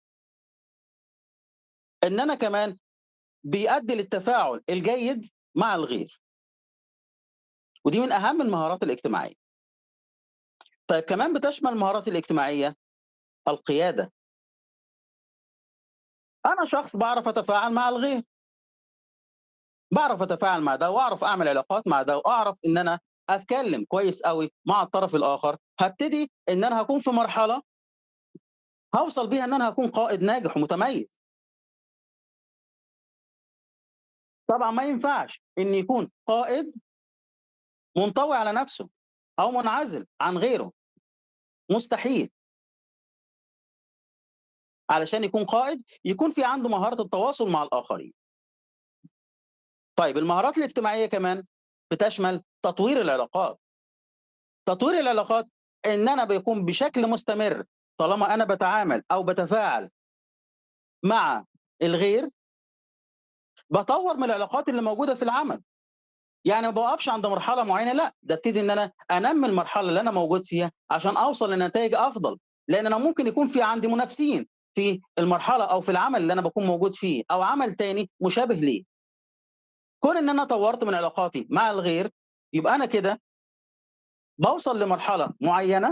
[SPEAKER 3] ان انا كمان بيؤدي للتفاعل الجيد مع الغير ودي من أهم المهارات الاجتماعية. طيب كمان بتشمل المهارات الاجتماعية القيادة. أنا شخص باعرف أتفاعل مع الغير. باعرف أتفاعل مع ده وأعرف أعمل علاقات مع ده وأعرف إن أنا أتكلم كويس أوي مع الطرف الآخر، هابتدي إن أنا هاكون في مرحلة هاوصل بيها إن أنا هاكون قائد ناجح ومتميز. طبعًا ما ينفعش إن يكون قائد منطوي على نفسه أو منعزل عن غيره. مستحيل. علشان يكون قائد، يكون في عنده مهارة التواصل مع الآخرين. طيب المهارات الاجتماعية كمان بتشمل تطوير العلاقات. تطوير العلاقات إن أنا بيكون بشكل مستمر طالما أنا باتعامل أو باتفاعل مع الغير باطوّر من العلاقات اللي موجودة في العمل. يعني ما باوقفش عند مرحلة معينة لأ، ده ابتدي إن أنا أنمّي المرحلة اللي أنا موجود فيها عشان أوصل لنتايج أفضل، لإن أنا ممكن يكون في عندي منافسين في المرحلة أو في العمل اللي أنا باكون موجود فيه أو عمل تاني مشابه ليه. كون إن أنا طوّرت من علاقاتي مع الغير، يبقى أنا كده باوصل لمرحلة معينة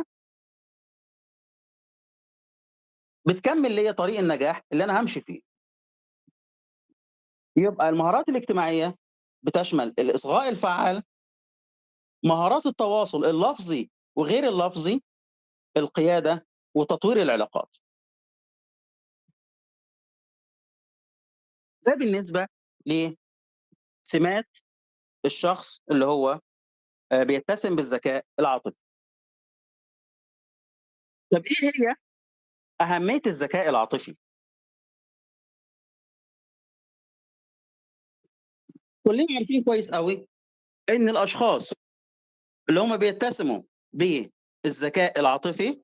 [SPEAKER 3] بتكمّل ليّا طريق النجاح اللي أنا هامشي فيه. يبقى المهارات الاجتماعية بتشمل الإصغاء الفعّال مهارات التواصل اللفظي وغير اللفظي، القيادة وتطوير العلاقات. ده بالنسبة لسمات الشخص اللي هو آآ بيتسم بالذكاء العاطفي. طب إيه هي أهمية الذكاء العاطفي؟ كلنا عارفين كويس أوي إن الأشخاص اللي هم بيتسموا بالذكاء العاطفي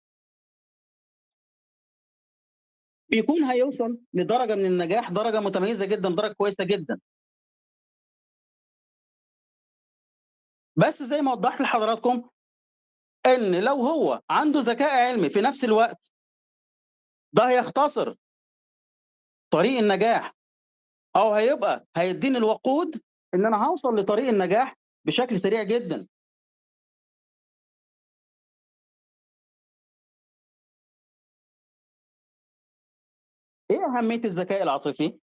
[SPEAKER 3] بيكون هيوصل لدرجة من النجاح، درجة متميزة جدًا، درجة كويسة جدًا. بس زي ما وضّحت لحضراتكم إن لو هو عنده ذكاء علمي في نفس الوقت ده هيختصر طريق النجاح أو هيبقى هيدّيني الوقود إن أنا هاوصل لطريق النجاح بشكل سريع جدًا. إيه أهمية الذكاء العاطفي؟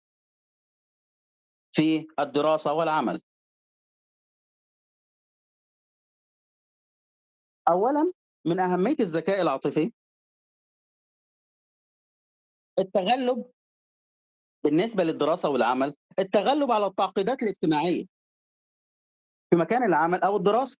[SPEAKER 3] في الدراسة والعمل؟ أولًا من أهمية الذكاء العاطفي التغلُّب بالنسبة للدراسة والعمل، التغلُّب على التعقيدات الاجتماعية. في مكان العمل أو الدراسة.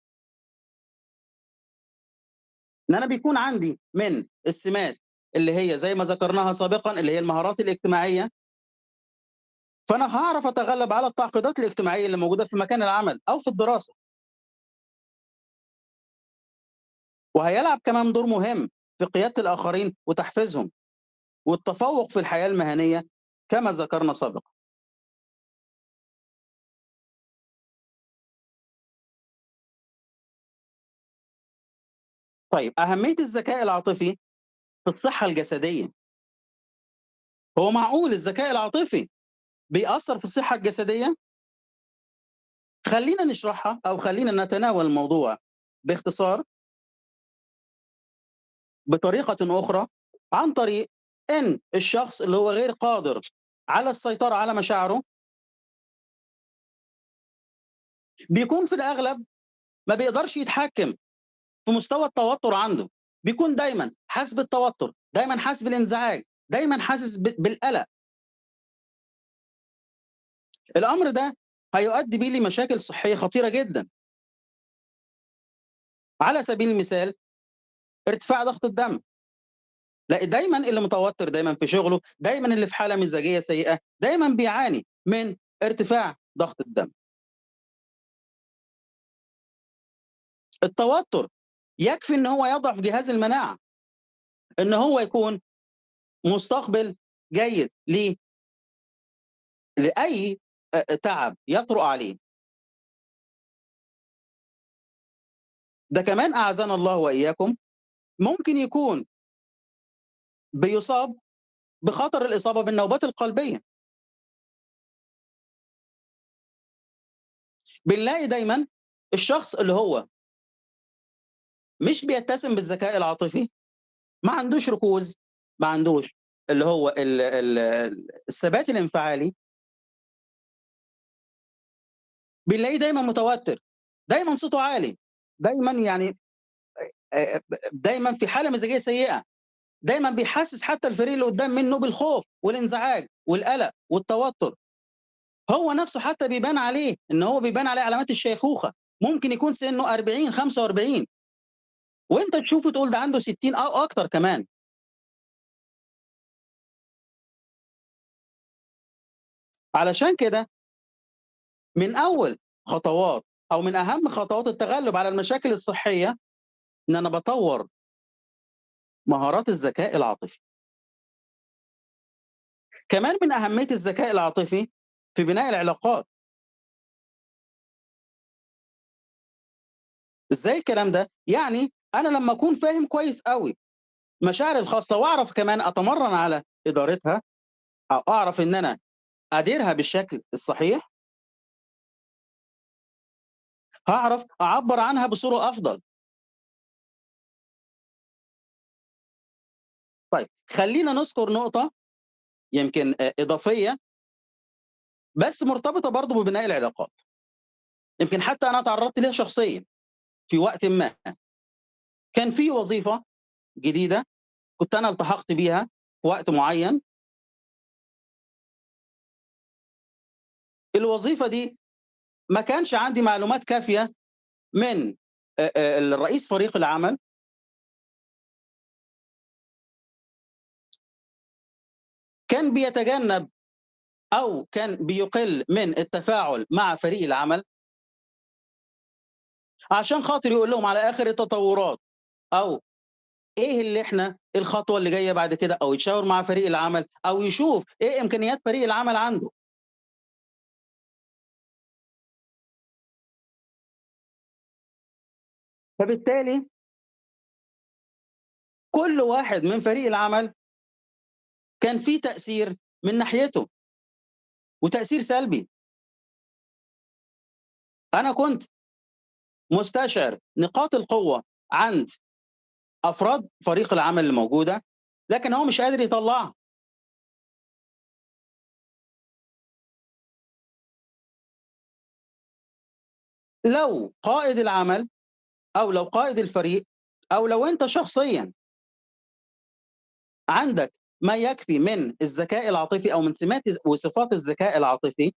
[SPEAKER 3] إن أنا بيكون عندي من السمات اللي هي زي ما ذكرناها سابقًا اللي هي المهارات الاجتماعية فأنا هاعرف أتغلّب على التعقيدات الاجتماعية اللي موجودة في مكان العمل أو في الدراسة. وهيلعب كمان دور مهم في قيادة الآخرين وتحفيزهم، والتفوّق في الحياة المهنية كما ذكرنا سابقًا. طيب أهمية الذكاء العاطفي في الصحة الجسدية. هو معقول الذكاء العاطفي بيأثّر في الصحة الجسدية؟ خلّينا نشرحها أو خلّينا نتناول الموضوع باختصار. بطريقةٍ أخرى عن طريق إن الشخص اللي هو غير قادر على السيطرة على مشاعره بيكون في الأغلب ما بيقدرش يتحكّم في مستوى التوتر عنده، بيكون دايمًا حاسس بالتوتر، دايمًا حاسس بالانزعاج، دايمًا حاسس ب بالقلق. الأمر ده هيؤدي بيه لمشاكل صحية خطيرة جدًا. على سبيل المثال ارتفاع ضغط الدم. لأ دايمًا اللي متوتر دايمًا في شغله، دايمًا اللي في حالة مزاجية سيئة، دايمًا بيعاني من ارتفاع ضغط الدم. التوتر يكفي إن هو يضعف جهاز المناعة. إن هو يكون مستقبل جيد ل لأي أ تعب يطرؤ عليه. ده كمان أعاذنا الله وإياكم، ممكن يكون بيُصاب بخطر الإصابة بالنوبات القلبية. بنلاقي دايمًا الشخص اللي هو مش بيتسم بالذكاء العاطفي ما عندوش ركوز ما عندوش اللي هو ال ال الثبات الانفعالي بنلاقيه دايما متوتر دايما صوته عالي دايما يعني آه، دايما في حاله مزاجيه سيئه دايما بيحسس حتى الفريق اللي قدام منه بالخوف والانزعاج والقلق والتوتر هو نفسه حتى بيبان عليه ان هو بيبان عليه علامات الشيخوخه ممكن يكون سنه 40 45 وانت تشوفه تقول ده عنده 60 او اكتر كمان علشان كده من اول خطوات او من اهم خطوات التغلب على المشاكل الصحيه ان انا بطور مهارات الذكاء العاطفي كمان من اهميه الذكاء العاطفي في بناء العلاقات ازاي الكلام ده يعني انا لما اكون فاهم كويس قوي مشاعري الخاصه واعرف كمان اتمرن على ادارتها او اعرف ان انا اديرها بالشكل الصحيح هعرف اعبر عنها بصوره افضل طيب خلينا نذكر نقطه يمكن آه، اضافيه بس مرتبطه برضه ببناء العلاقات يمكن حتى انا تعرضت ليها شخصيا في وقت ما كان في وظيفه جديده كنت انا التحقت بيها في وقت معين الوظيفه دي ما كانش عندي معلومات كافيه من آه، آه، الرئيس فريق العمل كان بيتجنب او كان بيقل من التفاعل مع فريق العمل عشان خاطر يقول لهم على اخر التطورات او ايه اللي احنا الخطوه اللي جايه بعد كده او يتشاور مع فريق العمل او يشوف ايه امكانيات فريق العمل عنده فبالتالي كل واحد من فريق العمل كان في تاثير من ناحيته وتاثير سلبي انا كنت مستشعر نقاط القوه عند افراد فريق العمل اللي موجوده لكن هو مش قادر يطلعها لو قائد العمل او لو قائد الفريق او لو انت شخصيا عندك ما يكفي من الذكاء العاطفي او من سمات وصفات الذكاء العاطفي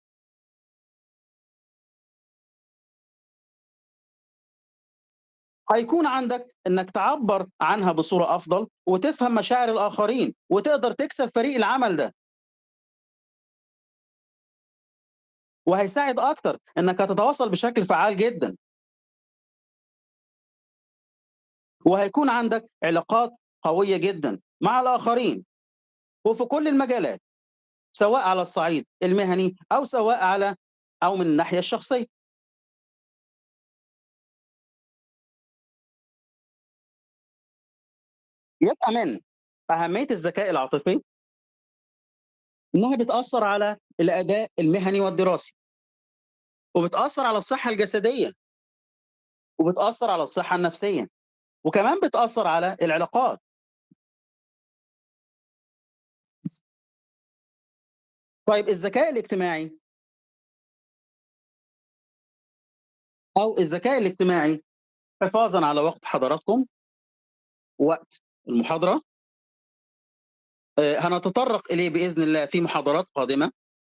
[SPEAKER 3] هيكون عندك انك تعبر عنها بصوره افضل وتفهم مشاعر الاخرين وتقدر تكسب فريق العمل ده وهيساعد اكتر انك هتتواصل بشكل فعال جدا وهيكون عندك علاقات قويه جدا مع الاخرين وفي كل المجالات سواء على الصعيد المهني او سواء على او من الناحيه الشخصيه يبقى من اهميه الذكاء العاطفي انها بتاثر على الاداء المهني والدراسي وبتاثر على الصحه الجسديه وبتاثر على الصحه النفسيه وكمان بتاثر على العلاقات طيب الذكاء الاجتماعي او الذكاء الاجتماعي حفاظا على وقت حضراتكم وقت المحاضره آه، هنتطرق اليه باذن الله في محاضرات قادمه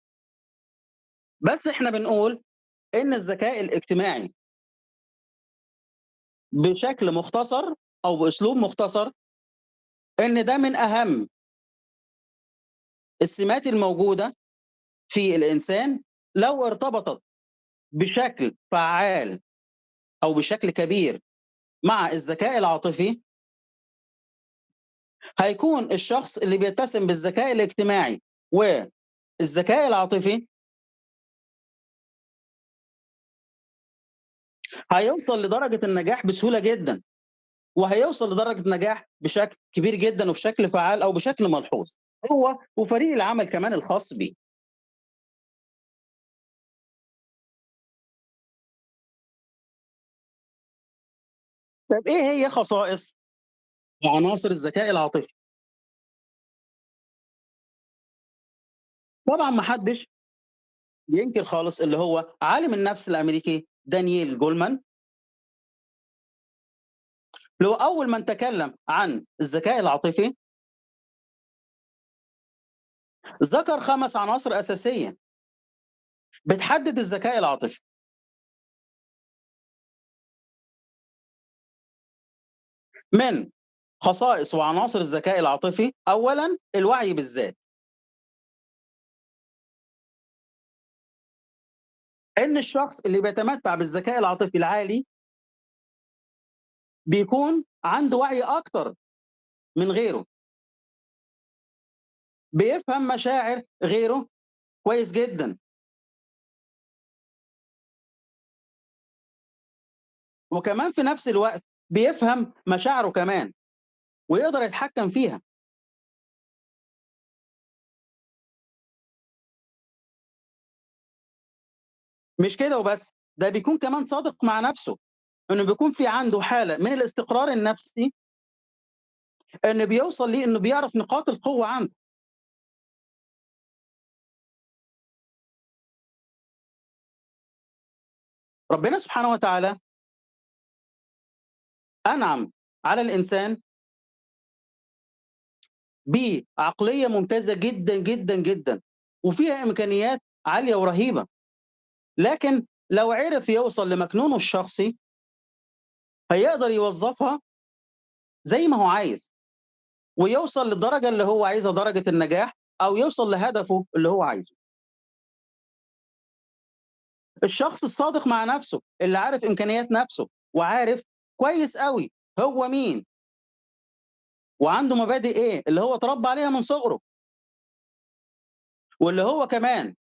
[SPEAKER 3] بس احنا بنقول ان الذكاء الاجتماعي بشكل مختصر او باسلوب مختصر ان ده من اهم السمات الموجوده في الانسان لو ارتبطت بشكل فعال او بشكل كبير مع الذكاء العاطفي هيكون الشخص اللي بيتسم بالذكاء الاجتماعي والذكاء العاطفي هيوصل لدرجة النجاح بسهولة جدا وهيوصل لدرجة نجاح بشكل كبير جدا وبشكل فعال أو بشكل ملحوظ هو وفريق العمل كمان الخاص بيه طيب إيه هي خصائص وعناصر الذكاء العاطفي؟ طبعًا ما حدش ينكر خالص اللي هو عالم النفس الأمريكي دانييل جولمان. اللي هو أول من تكلم عن الذكاء العاطفي. ذكر 5 عناصر أساسية بتحدد الذكاء العاطفي. من خصائص وعناصر الذكاء العاطفي، أولًا الوعي بالذات. إن الشخص اللي بيتمتع بالذكاء العاطفي العالي بيكون عنده وعي أكتر من غيره. بيفهم مشاعر غيره كويس جدًا. وكمان في نفس الوقت بيفهم مشاعره كمان، ويقدر يتحكم فيها. مش كده وبس، ده بيكون كمان صادق مع نفسه، إنه بيكون في عنده حالة من الاستقرار النفسي إن بيوصل ليه إنه بيعرف نقاط القوة عنده. ربنا سبحانه وتعالى أنعم على الإنسان بعقلية ممتازة جدًا، جدًا، جدًا، وفيها إمكانيات عالية ورهيبة. لكن لو عرف يوصل لمكنونه الشخصي هيقدر يوظّفها زي ما هو عايز، ويوصل للدرجة اللي هو عايزها درجة النجاح، أو يوصل لهدفه اللي هو عايزه. الشخص الصادق مع نفسه، اللي عارف إمكانيات نفسه، وعارف كويس أوي هو مين. وعنده مبادئ إيه، اللي هو اتربى عليها من صغره. واللي هو كمان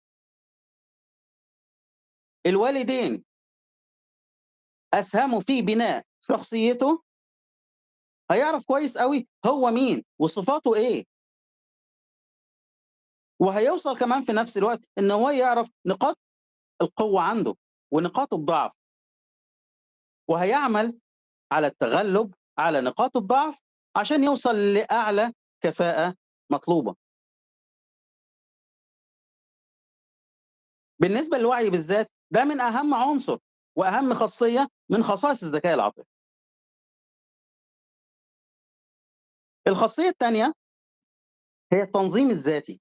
[SPEAKER 3] الوالدين أسهموا في بناء شخصيته هيعرف كويس أوي هو مين وصفاته إيه. وهيوصل كمان في نفس الوقت إن هو يعرف نقاط القوة عنده ونقاط الضعف. وهيعمل على التغلب على نقاط الضعف عشان يوصل لأعلى كفاءة مطلوبة. بالنسبة للوعي بالذات، ده من أهم عنصر وأهم خاصية من خصائص الذكاء العاطفي. الخاصية التانية هي التنظيم الذاتي.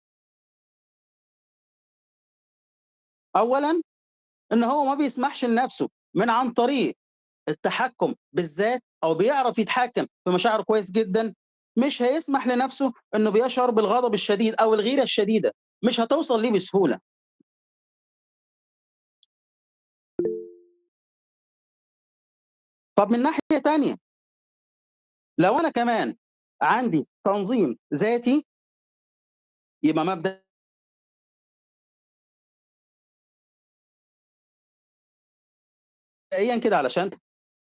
[SPEAKER 3] أولًا إن هو ما بيسمحش لنفسه من عن طريق التحكم بالذات أو بيعرف يتحكم في مشاعره كويس جدًا، مش هيسمح لنفسه إنه بيشعر بالغضب الشديد أو الغيرة الشديدة، مش هتوصل ليه بسهولة. طب من ناحية تانية لو أنا كمان عندي تنظيم ذاتي يبقى مبدأ مبدئيًا كده علشان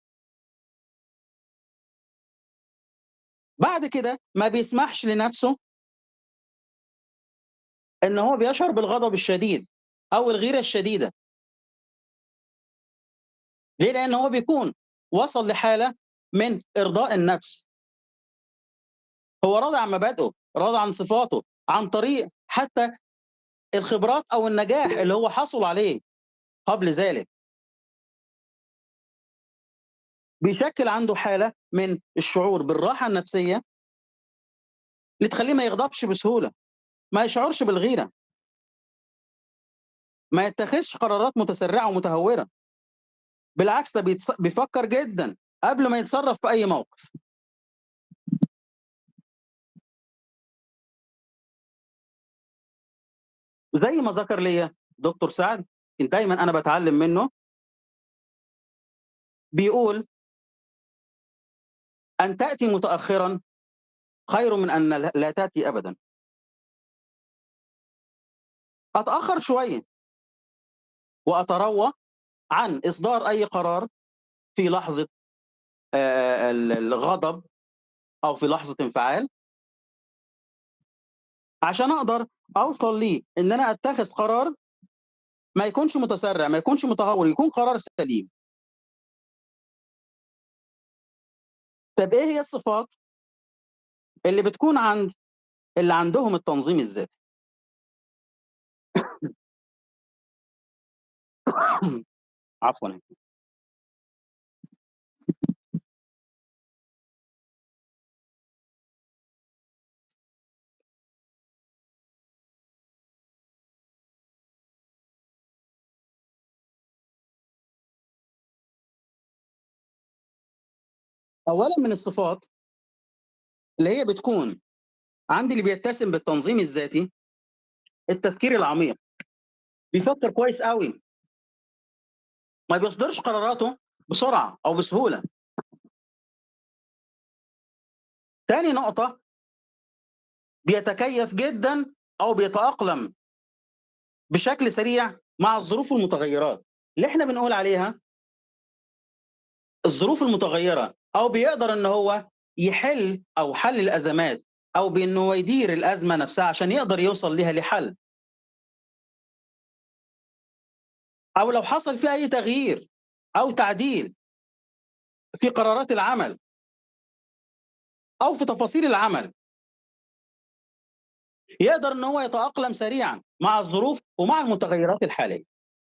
[SPEAKER 3] بعد كده ما بيسمحش لنفسه إن هو بيشعر بالغضب الشديد أو الغيرة الشديدة. ليه؟ لأن هو بيكون وصل لحالة من إرضاء النفس. هو راضي عن مبادئه، راضي عن صفاته، عن طريق حتى الخبرات أو النجاح اللي هو حصل عليه قبل ذلك. بيشكل عنده حالة من الشعور بالراحة النفسية اللي تخلّيه ما يغضبش بسهولة، ما يشعرش بالغيرة. ما يتخذش قرارات متسرعة ومتهورة. بالعكس ده بيتص بيفكر جدًا قبل ما يتصرف في أي موقف. زي ما ذكر ليّا دكتور سعد، دايمًا أنا باتعلم منه. بيقول أن تأتي متأخرًا خير من أن ل لا تأتي أبدًا. أتأخر شوية. وأتروّى عن إصدار أي قرار في لحظة آآ ال الغضب أو في لحظة انفعال. عشان أقدر أوصل ليه إن أنا أتخذ قرار ما يكونش متسرع، ما يكونش متهور، يكون قرار سليم. طب ايه هي الصفات اللي بتكون عند اللي عندهم التنظيم الذاتي عفوا اولا من الصفات اللي هي بتكون عند اللي بيتسم بالتنظيم الذاتي التفكير العميق بيفكر كويس قوي ما بيصدرش قراراته بسرعه او بسهوله تاني نقطه بيتكيف جدا او بيتاقلم بشكل سريع مع الظروف المتغيرات اللي احنا بنقول عليها الظروف المتغيره او بيقدر ان هو يحل او حل الازمات او بانه هو يدير الازمه نفسها عشان يقدر يوصل ليها لحل او لو حصل فيه اي تغيير او تعديل في قرارات العمل او في تفاصيل العمل يقدر ان هو يتاقلم سريعا مع الظروف ومع المتغيرات الحاليه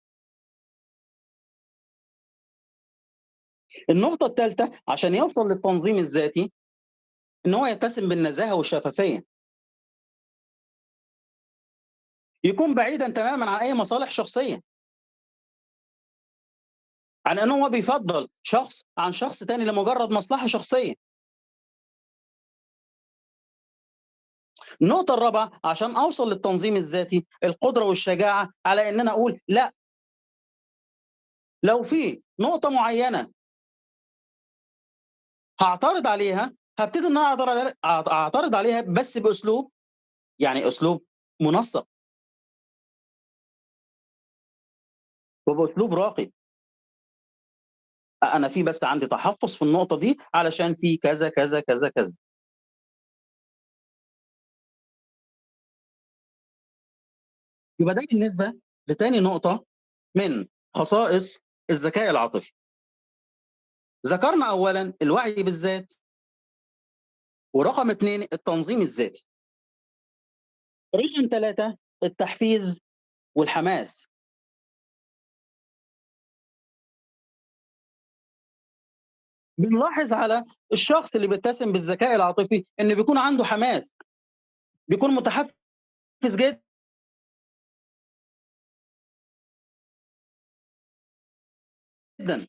[SPEAKER 3] النقطة الثالثة عشان يوصل للتنظيم الذاتي إن هو يتسم بالنزاهة والشفافية. يكون بعيدا تماما عن أي مصالح شخصية. عن إن هو بيفضل شخص عن شخص تاني لمجرد مصلحة شخصية. النقطة الرابعة عشان أوصل للتنظيم الذاتي القدرة والشجاعة على إن أنا أقول لا لو في نقطة معينة هعترض عليها هبتدي ان انا اعترض اعترض عليها بس باسلوب يعني اسلوب منسق وباسلوب راقي انا في بس عندي تحفظ في النقطه دي علشان في كذا كذا كذا كذا يبقى ده بالنسبه لتاني نقطه من خصائص الذكاء العاطفي ذكرنا اولا الوعي بالذات ورقم اثنين التنظيم الذاتي رقم ثلاثة التحفيز والحماس بنلاحظ على الشخص اللي بيتسم بالذكاء العاطفي ان بيكون عنده حماس بيكون متحفز جدا جدا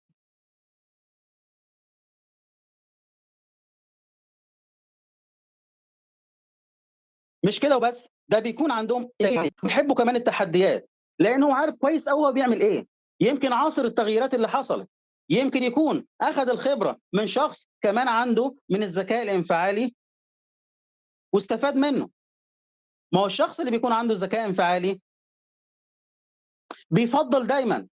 [SPEAKER 3] مش كده وبس ده بيكون عندهم بيحبوا كمان التحديات لان هو عارف كويس قوي هو بيعمل ايه يمكن عاصر التغييرات اللي حصلت يمكن يكون اخذ الخبره من شخص كمان عنده من الذكاء الانفعالي واستفاد منه ما هو الشخص اللي بيكون عنده ذكاء انفعالي بيفضل دايما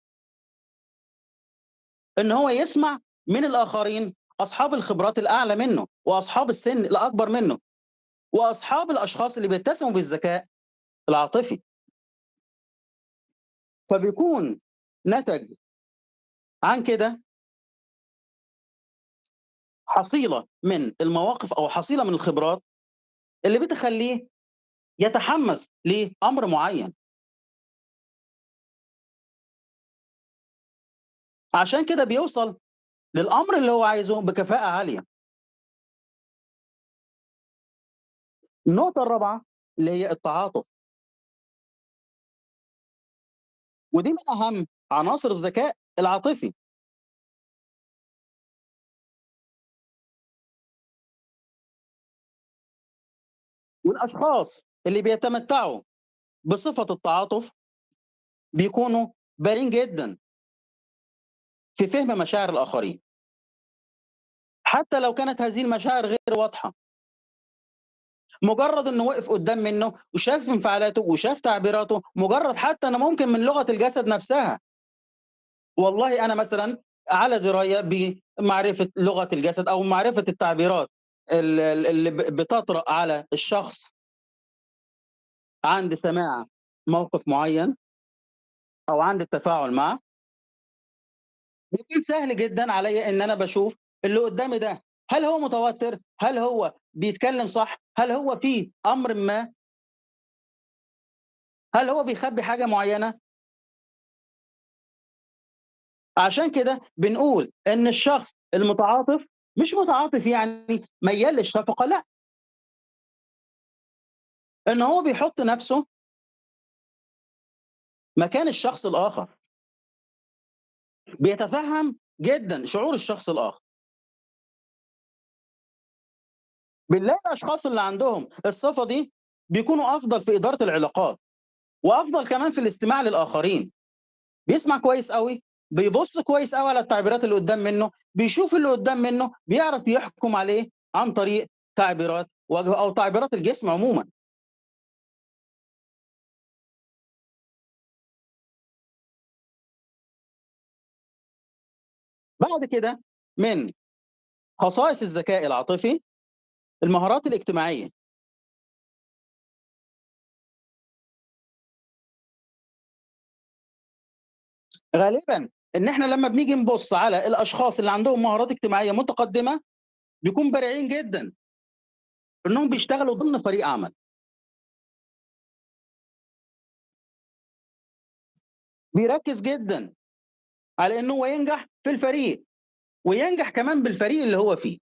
[SPEAKER 3] ان هو يسمع من الاخرين اصحاب الخبرات الاعلى منه واصحاب السن الاكبر منه واصحاب الاشخاص اللي بيتسموا بالذكاء العاطفي فبيكون نتج عن كده حصيله من المواقف او حصيله من الخبرات اللي بتخليه يتحمس لامر معين عشان كده بيوصل للامر اللي هو عايزه بكفاءه عاليه النقطة الرابعة اللي هي التعاطف ودي من أهم عناصر الذكاء العاطفي والأشخاص اللي بيتمتعوا بصفة التعاطف بيكونوا بارين جدا في فهم مشاعر الآخرين حتى لو كانت هذه المشاعر غير واضحة مجرد انه وقف قدام منه وشاف انفعالاته وشاف تعبيراته مجرد حتى انا ممكن من لغه الجسد نفسها والله انا مثلا على درايه بمعرفه لغه الجسد او معرفه التعبيرات اللي بتطرا على الشخص عند سماع موقف معين او عند التفاعل معه بيكون سهل جدا عليا ان انا بشوف اللي قدامي ده هل هو متوتر هل هو بيتكلم صح هل هو في امر ما هل هو بيخبي حاجه معينه عشان كده بنقول ان الشخص المتعاطف مش متعاطف يعني ميال للشفقه لا ان هو بيحط نفسه مكان الشخص الاخر بيتفهم جدا شعور الشخص الاخر بنلاقي الاشخاص اللي عندهم الصفه دي بيكونوا افضل في اداره العلاقات وافضل كمان في الاستماع للاخرين بيسمع كويس قوي بيبص كويس قوي على التعبيرات اللي قدام منه بيشوف اللي قدام منه بيعرف يحكم عليه عن طريق تعبيرات وجهه او تعبيرات الجسم عموما بعد كده من خصائص الذكاء العاطفي المهارات الاجتماعيه غالبا ان احنا لما بنيجي نبص على الاشخاص اللي عندهم مهارات اجتماعيه متقدمه بيكون بارعين جدا انهم بيشتغلوا ضمن فريق عمل بيركز جدا على انه هو ينجح في الفريق وينجح كمان بالفريق اللي هو فيه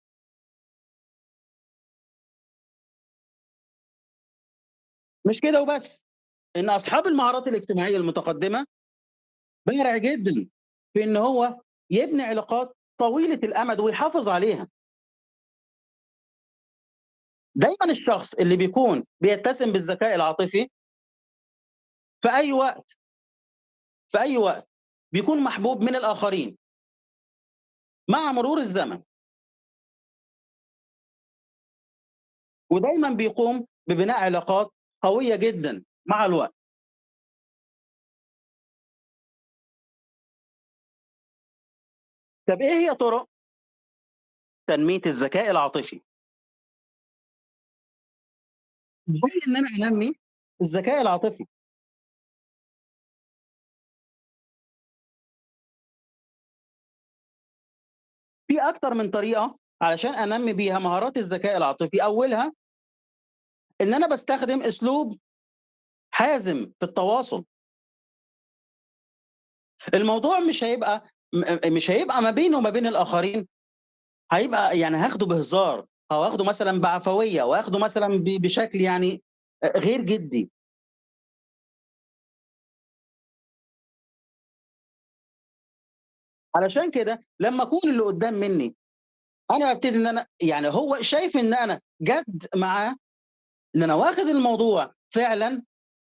[SPEAKER 3] مش كده وبس ان اصحاب المهارات الاجتماعيه المتقدمه بارع جدا في ان هو يبني علاقات طويله الامد ويحافظ عليها دايما الشخص اللي بيكون بيتسم بالذكاء العاطفي في اي وقت في اي وقت بيكون محبوب من الاخرين مع مرور الزمن ودايما بيقوم ببناء علاقات قويه جدا مع الوقت طب ايه هي طرق تنميه الذكاء العاطفي ازاي ان انا انمي الذكاء العاطفي في اكتر من طريقه علشان انمي بيها مهارات الذكاء العاطفي اولها ان انا بستخدم اسلوب حازم في التواصل الموضوع مش هيبقى م- مش هيبقى ما بينه وما بين الاخرين هيبقى يعني هاخده بهزار او هاخده مثلا بعفويه واخده مثلا ب- بشكل يعني غير جدي علشان كده لما اكون اللي قدام مني انا ابتدي ان انا يعني هو شايف ان انا جد معاه ان انا واخد الموضوع فعلا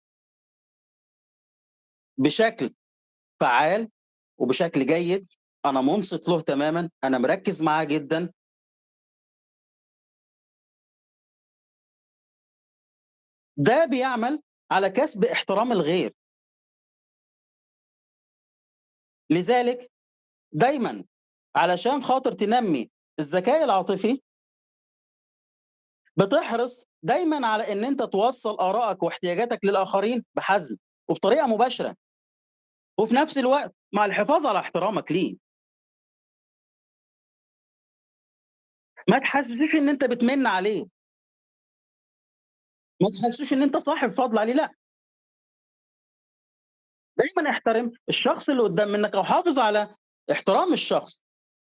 [SPEAKER 3] بشكل فعال وبشكل جيد انا منصت له تماما انا مركز معاه جدا ده بيعمل على كسب احترام الغير لذلك دايما علشان خاطر تنمي الذكاء العاطفي بتحرص دايما على ان انت توصل ارائك واحتياجاتك للاخرين بحزم وبطريقه مباشره وفي نفس الوقت مع الحفاظ على احترامك ليه ما تحسسوش ان انت بتمن عليه ما تحسسوش ان انت صاحب فضل عليه لا دايما احترم الشخص اللي قدام منك او حافظ على احترام الشخص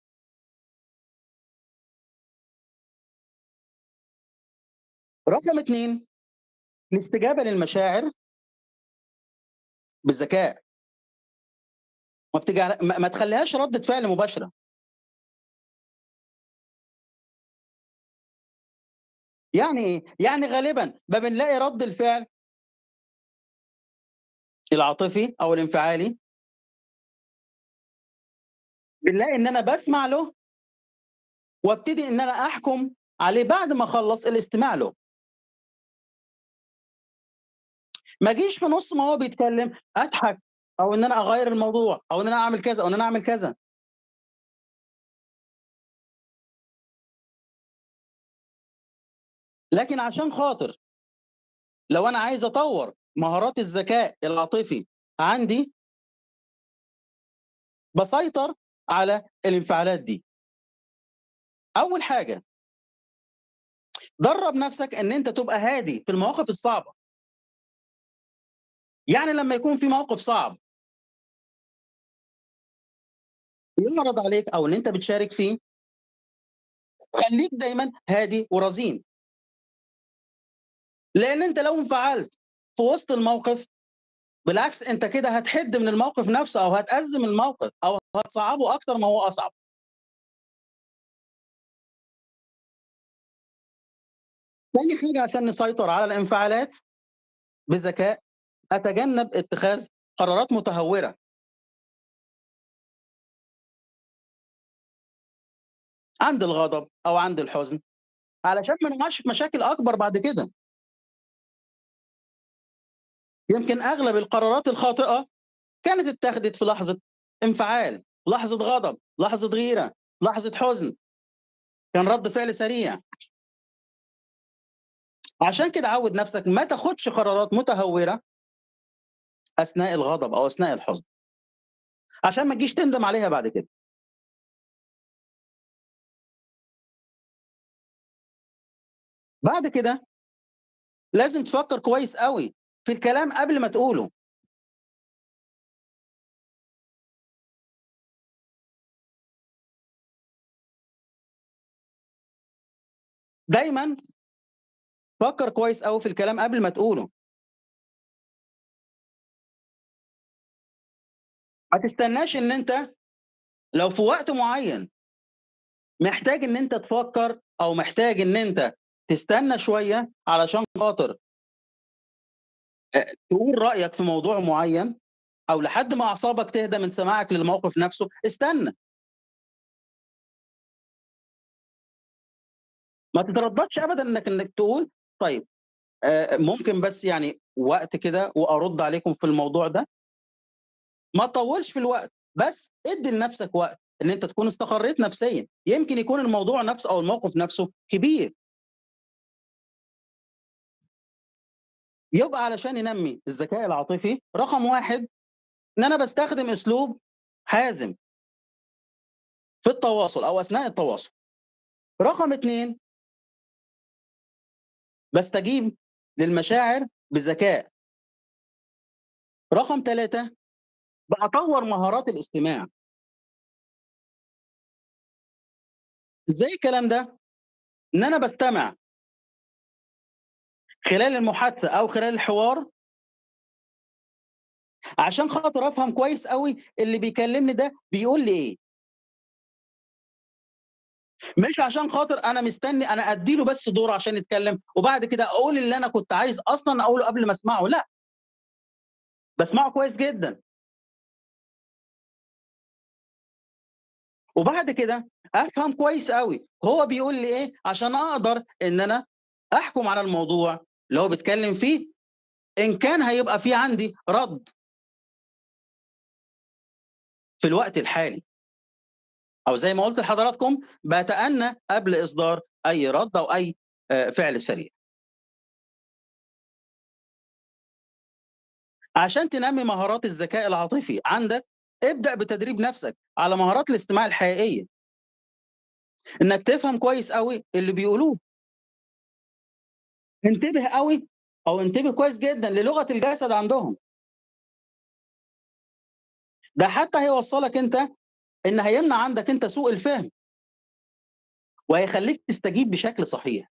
[SPEAKER 3] رقم اثنين الاستجابه للمشاعر بالذكاء ما, بتجعل... ما ما تخليهاش ردة فعل مباشرة يعني ايه؟ يعني غالبا ما بنلاقي رد الفعل العاطفي او الانفعالي بنلاقي ان انا بسمع له وابتدي ان انا احكم عليه بعد ما اخلص الاستماع له ما اجيش في نص ما هو بيتكلم اضحك او ان انا اغير الموضوع او ان انا اعمل كذا او ان انا اعمل كذا لكن عشان خاطر لو انا عايز اطور مهارات الذكاء العاطفي عندي بسيطر على الانفعالات دي أول حاجة درّب نَفْسك إن أنت تبقى هادي في المواقف الصعبة. يعني لمّا يكون في موقف صعب يعرض عليك أو إن أنت بتشارك فيه خلّيك دايمًا هادي ورزين. لإن أنت لو انفعلت في وسط الموقف، بالعكس أنت كده هتحِد من الموقف نَفْسه أو هتأزِّم الموقف أو هتصعّبه أكتر ما هو أصعب. تاني حاجة عشان نسيطر على الانفعالات بذكاء، أتجنّب اتخاذ قرارات متهورة. عند الغضب أو عند الحزن، علشان ما نقعش في مشاكل أكبر بعد كده. يمكن أغلب القرارات الخاطئة كانت اتّاخدت في لحظة انفعال، لحظة غضب، لحظة غيرة، لحظة حزن. كان رَد فعل سريع. عشان كده عوّد نَفْسك ما تاخدش قرارات متهورة أثناء الغضب أو أثناء الحزن. عشان ما تجيش تندم عليها بعد كده. بعد كده لازم تفكّر كويس أوي في الكلام قبل ما تقوله. دايمًا فكّر كويس أوي في الكلام قبل ما تقوله. ما تستناش إن أنت لو في وقت معيّن محتاج إن أنت تفكّر أو محتاج إن أنت تستنى شوية علشان خاطر آآ تقول رأيك في موضوع معيّن أو لحد ما أعصابك تهدى من سماعك للموقف نَفْسه، استنى. ما تتردّدش أبدًا إنّك إنّك تقول طيب آآ ممكن بس يعني وقت كده وأرُد عليكم في الموضوع ده؟ ما تطوّلش في الوقت، بس ادّي لنَفْسك وقت إن أنت تكون استقريت نفسيًا، يمكن يكون الموضوع نَفْسه أو الموقف نَفْسه كبير. يبقى علشان ينمّي الذكاء العاطفي، رقم 1 إن أنا باستخدم أسلوب حازم. في التواصل أو أثناء التواصل. رقم 2 باستجيب للمشاعر بذكاء. رقم 3 باطوّر مهارات الاستماع. إزاي الكلام ده؟ إن أنا باستمع. خلال المحادثة أو خلال الحوار عشان خاطر أفهم كويس أوي اللي بيكلمني ده بيقول لي إيه. مش عشان خاطر أنا مستني أنا أدّي له بس دور عشان يتكلم، وبعد كده أقول اللي أنا كنت عايز أصلًا أقوله قبل ما أسمعه، لأ. باسمعه كويس جدًا. وبعد كده أفهم كويس أوي هو بيقول لي إيه، عشان أقدر إن أنا أحكم على الموضوع اللي هو بيتكلم فيه، إن كان هيبقى في عندي رَد. في الوقت الحالي. أو زي ما قُلت لحضراتكم باتأنّى قبل إصدار أي رَد أو أي آآ فعل سريع. عشان تنمّي مهارات الذكاء العاطفي عندك، ابدأ بتدريب نَفْسك على مهارات الاستماع الحقيقية. إنّك تفهم كويس أوي اللي بيقولوه. انتبه أوي أو انتبه كويس جدًا للغة الجسد عندهم. ده حتى هيوصّلك أنت إن هيمنع عندك أنت سوء الفهم. وهيخلّيك تستجيب بشكل صحيح.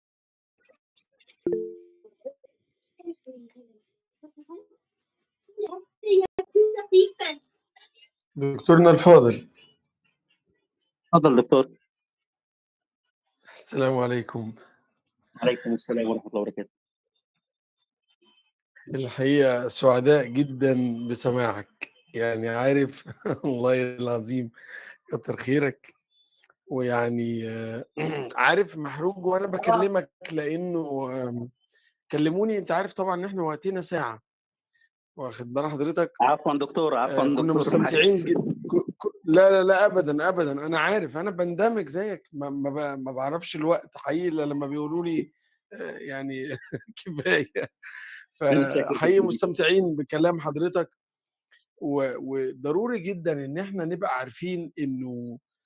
[SPEAKER 1] دكتورنا الفاضل.
[SPEAKER 3] اتفضل دكتور.
[SPEAKER 1] السلام عليكم.
[SPEAKER 3] عليكم السلام ورحمة الله وبركاته.
[SPEAKER 1] الحقيقة سعداء جدًا بسماعك، يعني عارف والله العظيم كتّر خيرك، ويعني عارف محروج وأنا باكلمك لإنه آمم كلموني أنت عارف طبعًا إن إحنا وقتنا ساعة، واخد بال حضرتك؟
[SPEAKER 3] عفوًا دكتور، عفوًا
[SPEAKER 1] آآ كنا
[SPEAKER 3] دكتور
[SPEAKER 1] مستمتعين
[SPEAKER 3] معلش.
[SPEAKER 1] جد ك ك لا، لا، لا أبدًا، أبدًا، أنا عارف أنا باندمج زيك ما ما ب ما باعرفش الوقت حقيقي إلا لمّا بيقولوا لي آآ يعني كفاية. فحقيقي مستمتعين بكلام حضرتك و وضروري جدًا إن إحنا نبقى عارفين إنه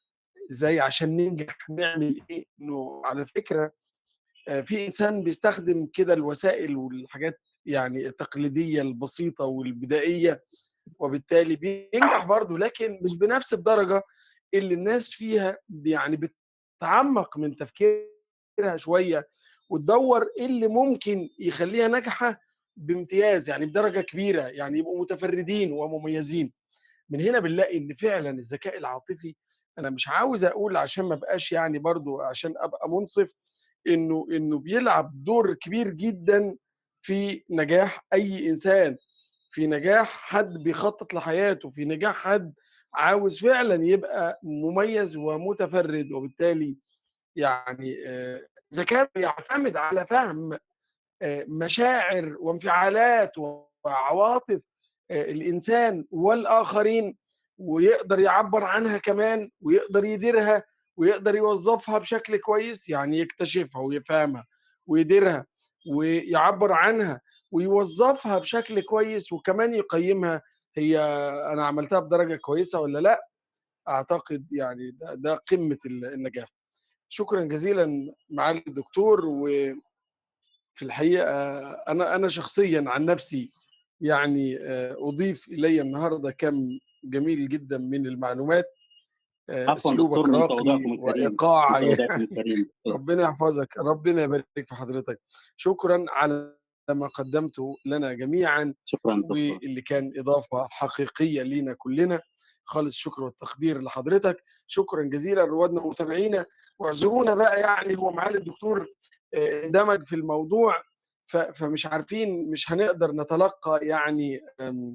[SPEAKER 1] إزاي عشان ننجح نعمل إيه، إنه على فكرة آآ في إنسان بيستخدم كده الوسائل والحاجات يعني التقليدية البسيطة والبدائية، وبالتالي بينجح برضه لكن مش بنفس الدرجة اللي الناس فيها ب يعني بتتعمق من تفكيرها شوية، وتدوّر إيه اللي ممكن يخلّيها ناجحة بامتياز، يعني بدرجة كبيرة، يعني يبقوا متفردين ومميزين. من هنا بنلاقي إن فعلًا الذكاء العاطفي أنا مش عاوز أقول عشان ما ابقاش يعني برضه عشان أبقى مُنصِف، إنه إنه بيلعب دور كبير جدًا في نجاح أي إنسان، في نجاح حد بيخطط لحياته، في نجاح حد عاوز فعلًا يبقى مميز ومتفرد، وبالتالي يعني آآ الذكاء بيعتمد على فهم آآ مشاعر وانفعالات وعواطف آآ الإنسان والآخرين، ويقدر يعبّر عنها كمان، ويقدر يديرها، ويقدر يوظّفها بشكل كويس، يعني يكتشفها ويفهمها ويديرها ويعبّر عنها ويوظّفها بشكل كويس، وكمان يقيّمها هي أنا عملتها بدرجة كويسة والّا لأ، أعتقد يعني ده ده قمة ال النجاح. شكرًا جزيلًا معالي الدكتور، وفي الحقيقة أنا أنا شخصيًا عن نفسي يعني آآ أُضيف إليّ النهارده كَم جميل جدًا من المعلومات، آآ
[SPEAKER 3] عفوًا
[SPEAKER 1] أسلوبك
[SPEAKER 3] دكتور، من
[SPEAKER 1] راقي
[SPEAKER 3] تواضعكم الكريم،
[SPEAKER 1] وإيقاع
[SPEAKER 3] من تواضعكم
[SPEAKER 1] يعني
[SPEAKER 3] الكريم.
[SPEAKER 1] ربنا يحفظك، ربنا يبارك في حضرتك. شكرًا على ما قدّمته لنا جميعًا،
[SPEAKER 3] شكرًا دكتور.
[SPEAKER 1] واللي كان إضافة حقيقية لينا كلنا، خالص الشكر والتقدير لحضرتك، شكرًا جزيلًا روادنا ومتابعينا، واعذرونا بقى يعني هو معالي الدكتور آآ اندمج في الموضوع، ف فمش عارفين مش هنقدر نتلقّى يعني آمم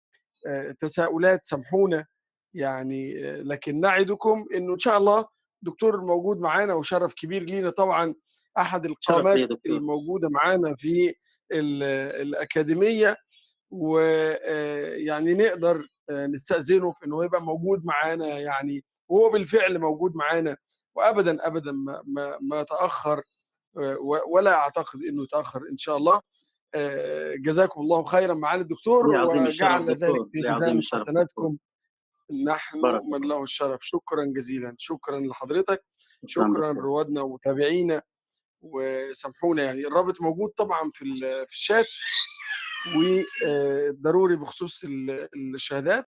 [SPEAKER 1] آآ تساؤلات سامحونا، يعني لكن نعدكم إنه إن شاء الله الدكتور موجود معانا وشرف كبير لينا طبعًا، أحد
[SPEAKER 3] شرف ليّا
[SPEAKER 1] القامات
[SPEAKER 3] يا دكتور.
[SPEAKER 1] الموجودة معانا في ال الأكاديمية، وآآ يعني نقدر آآ نستأذنه في إنه يبقى موجود معانا يعني، وهو بالفعل موجود معانا، وأبدًا، أبدًا ما ما ما تأخّر آآ و ولا أعتقد إنه يتأخّر إن شاء الله. آآ جزاكم الله خيرًا معالي الدكتور،
[SPEAKER 3] لي عظيم الشرف
[SPEAKER 1] وجعل ذلك
[SPEAKER 3] دكتور،
[SPEAKER 1] في
[SPEAKER 3] لي عظيم
[SPEAKER 1] ميزان
[SPEAKER 3] الشرف دكتور.
[SPEAKER 1] حسناتكم. نحن
[SPEAKER 3] بارك
[SPEAKER 1] من
[SPEAKER 3] الله.
[SPEAKER 1] له الشرف، شكرًا جزيلًا، شكرًا لحضرتك،
[SPEAKER 3] شكرًا
[SPEAKER 1] شكرًا
[SPEAKER 3] دكتور.
[SPEAKER 1] روادنا ومتابعينا، وسامحونا يعني الرابط موجود طبعًا في ال في الchat و آآ ضروري بخصوص ال الشهادات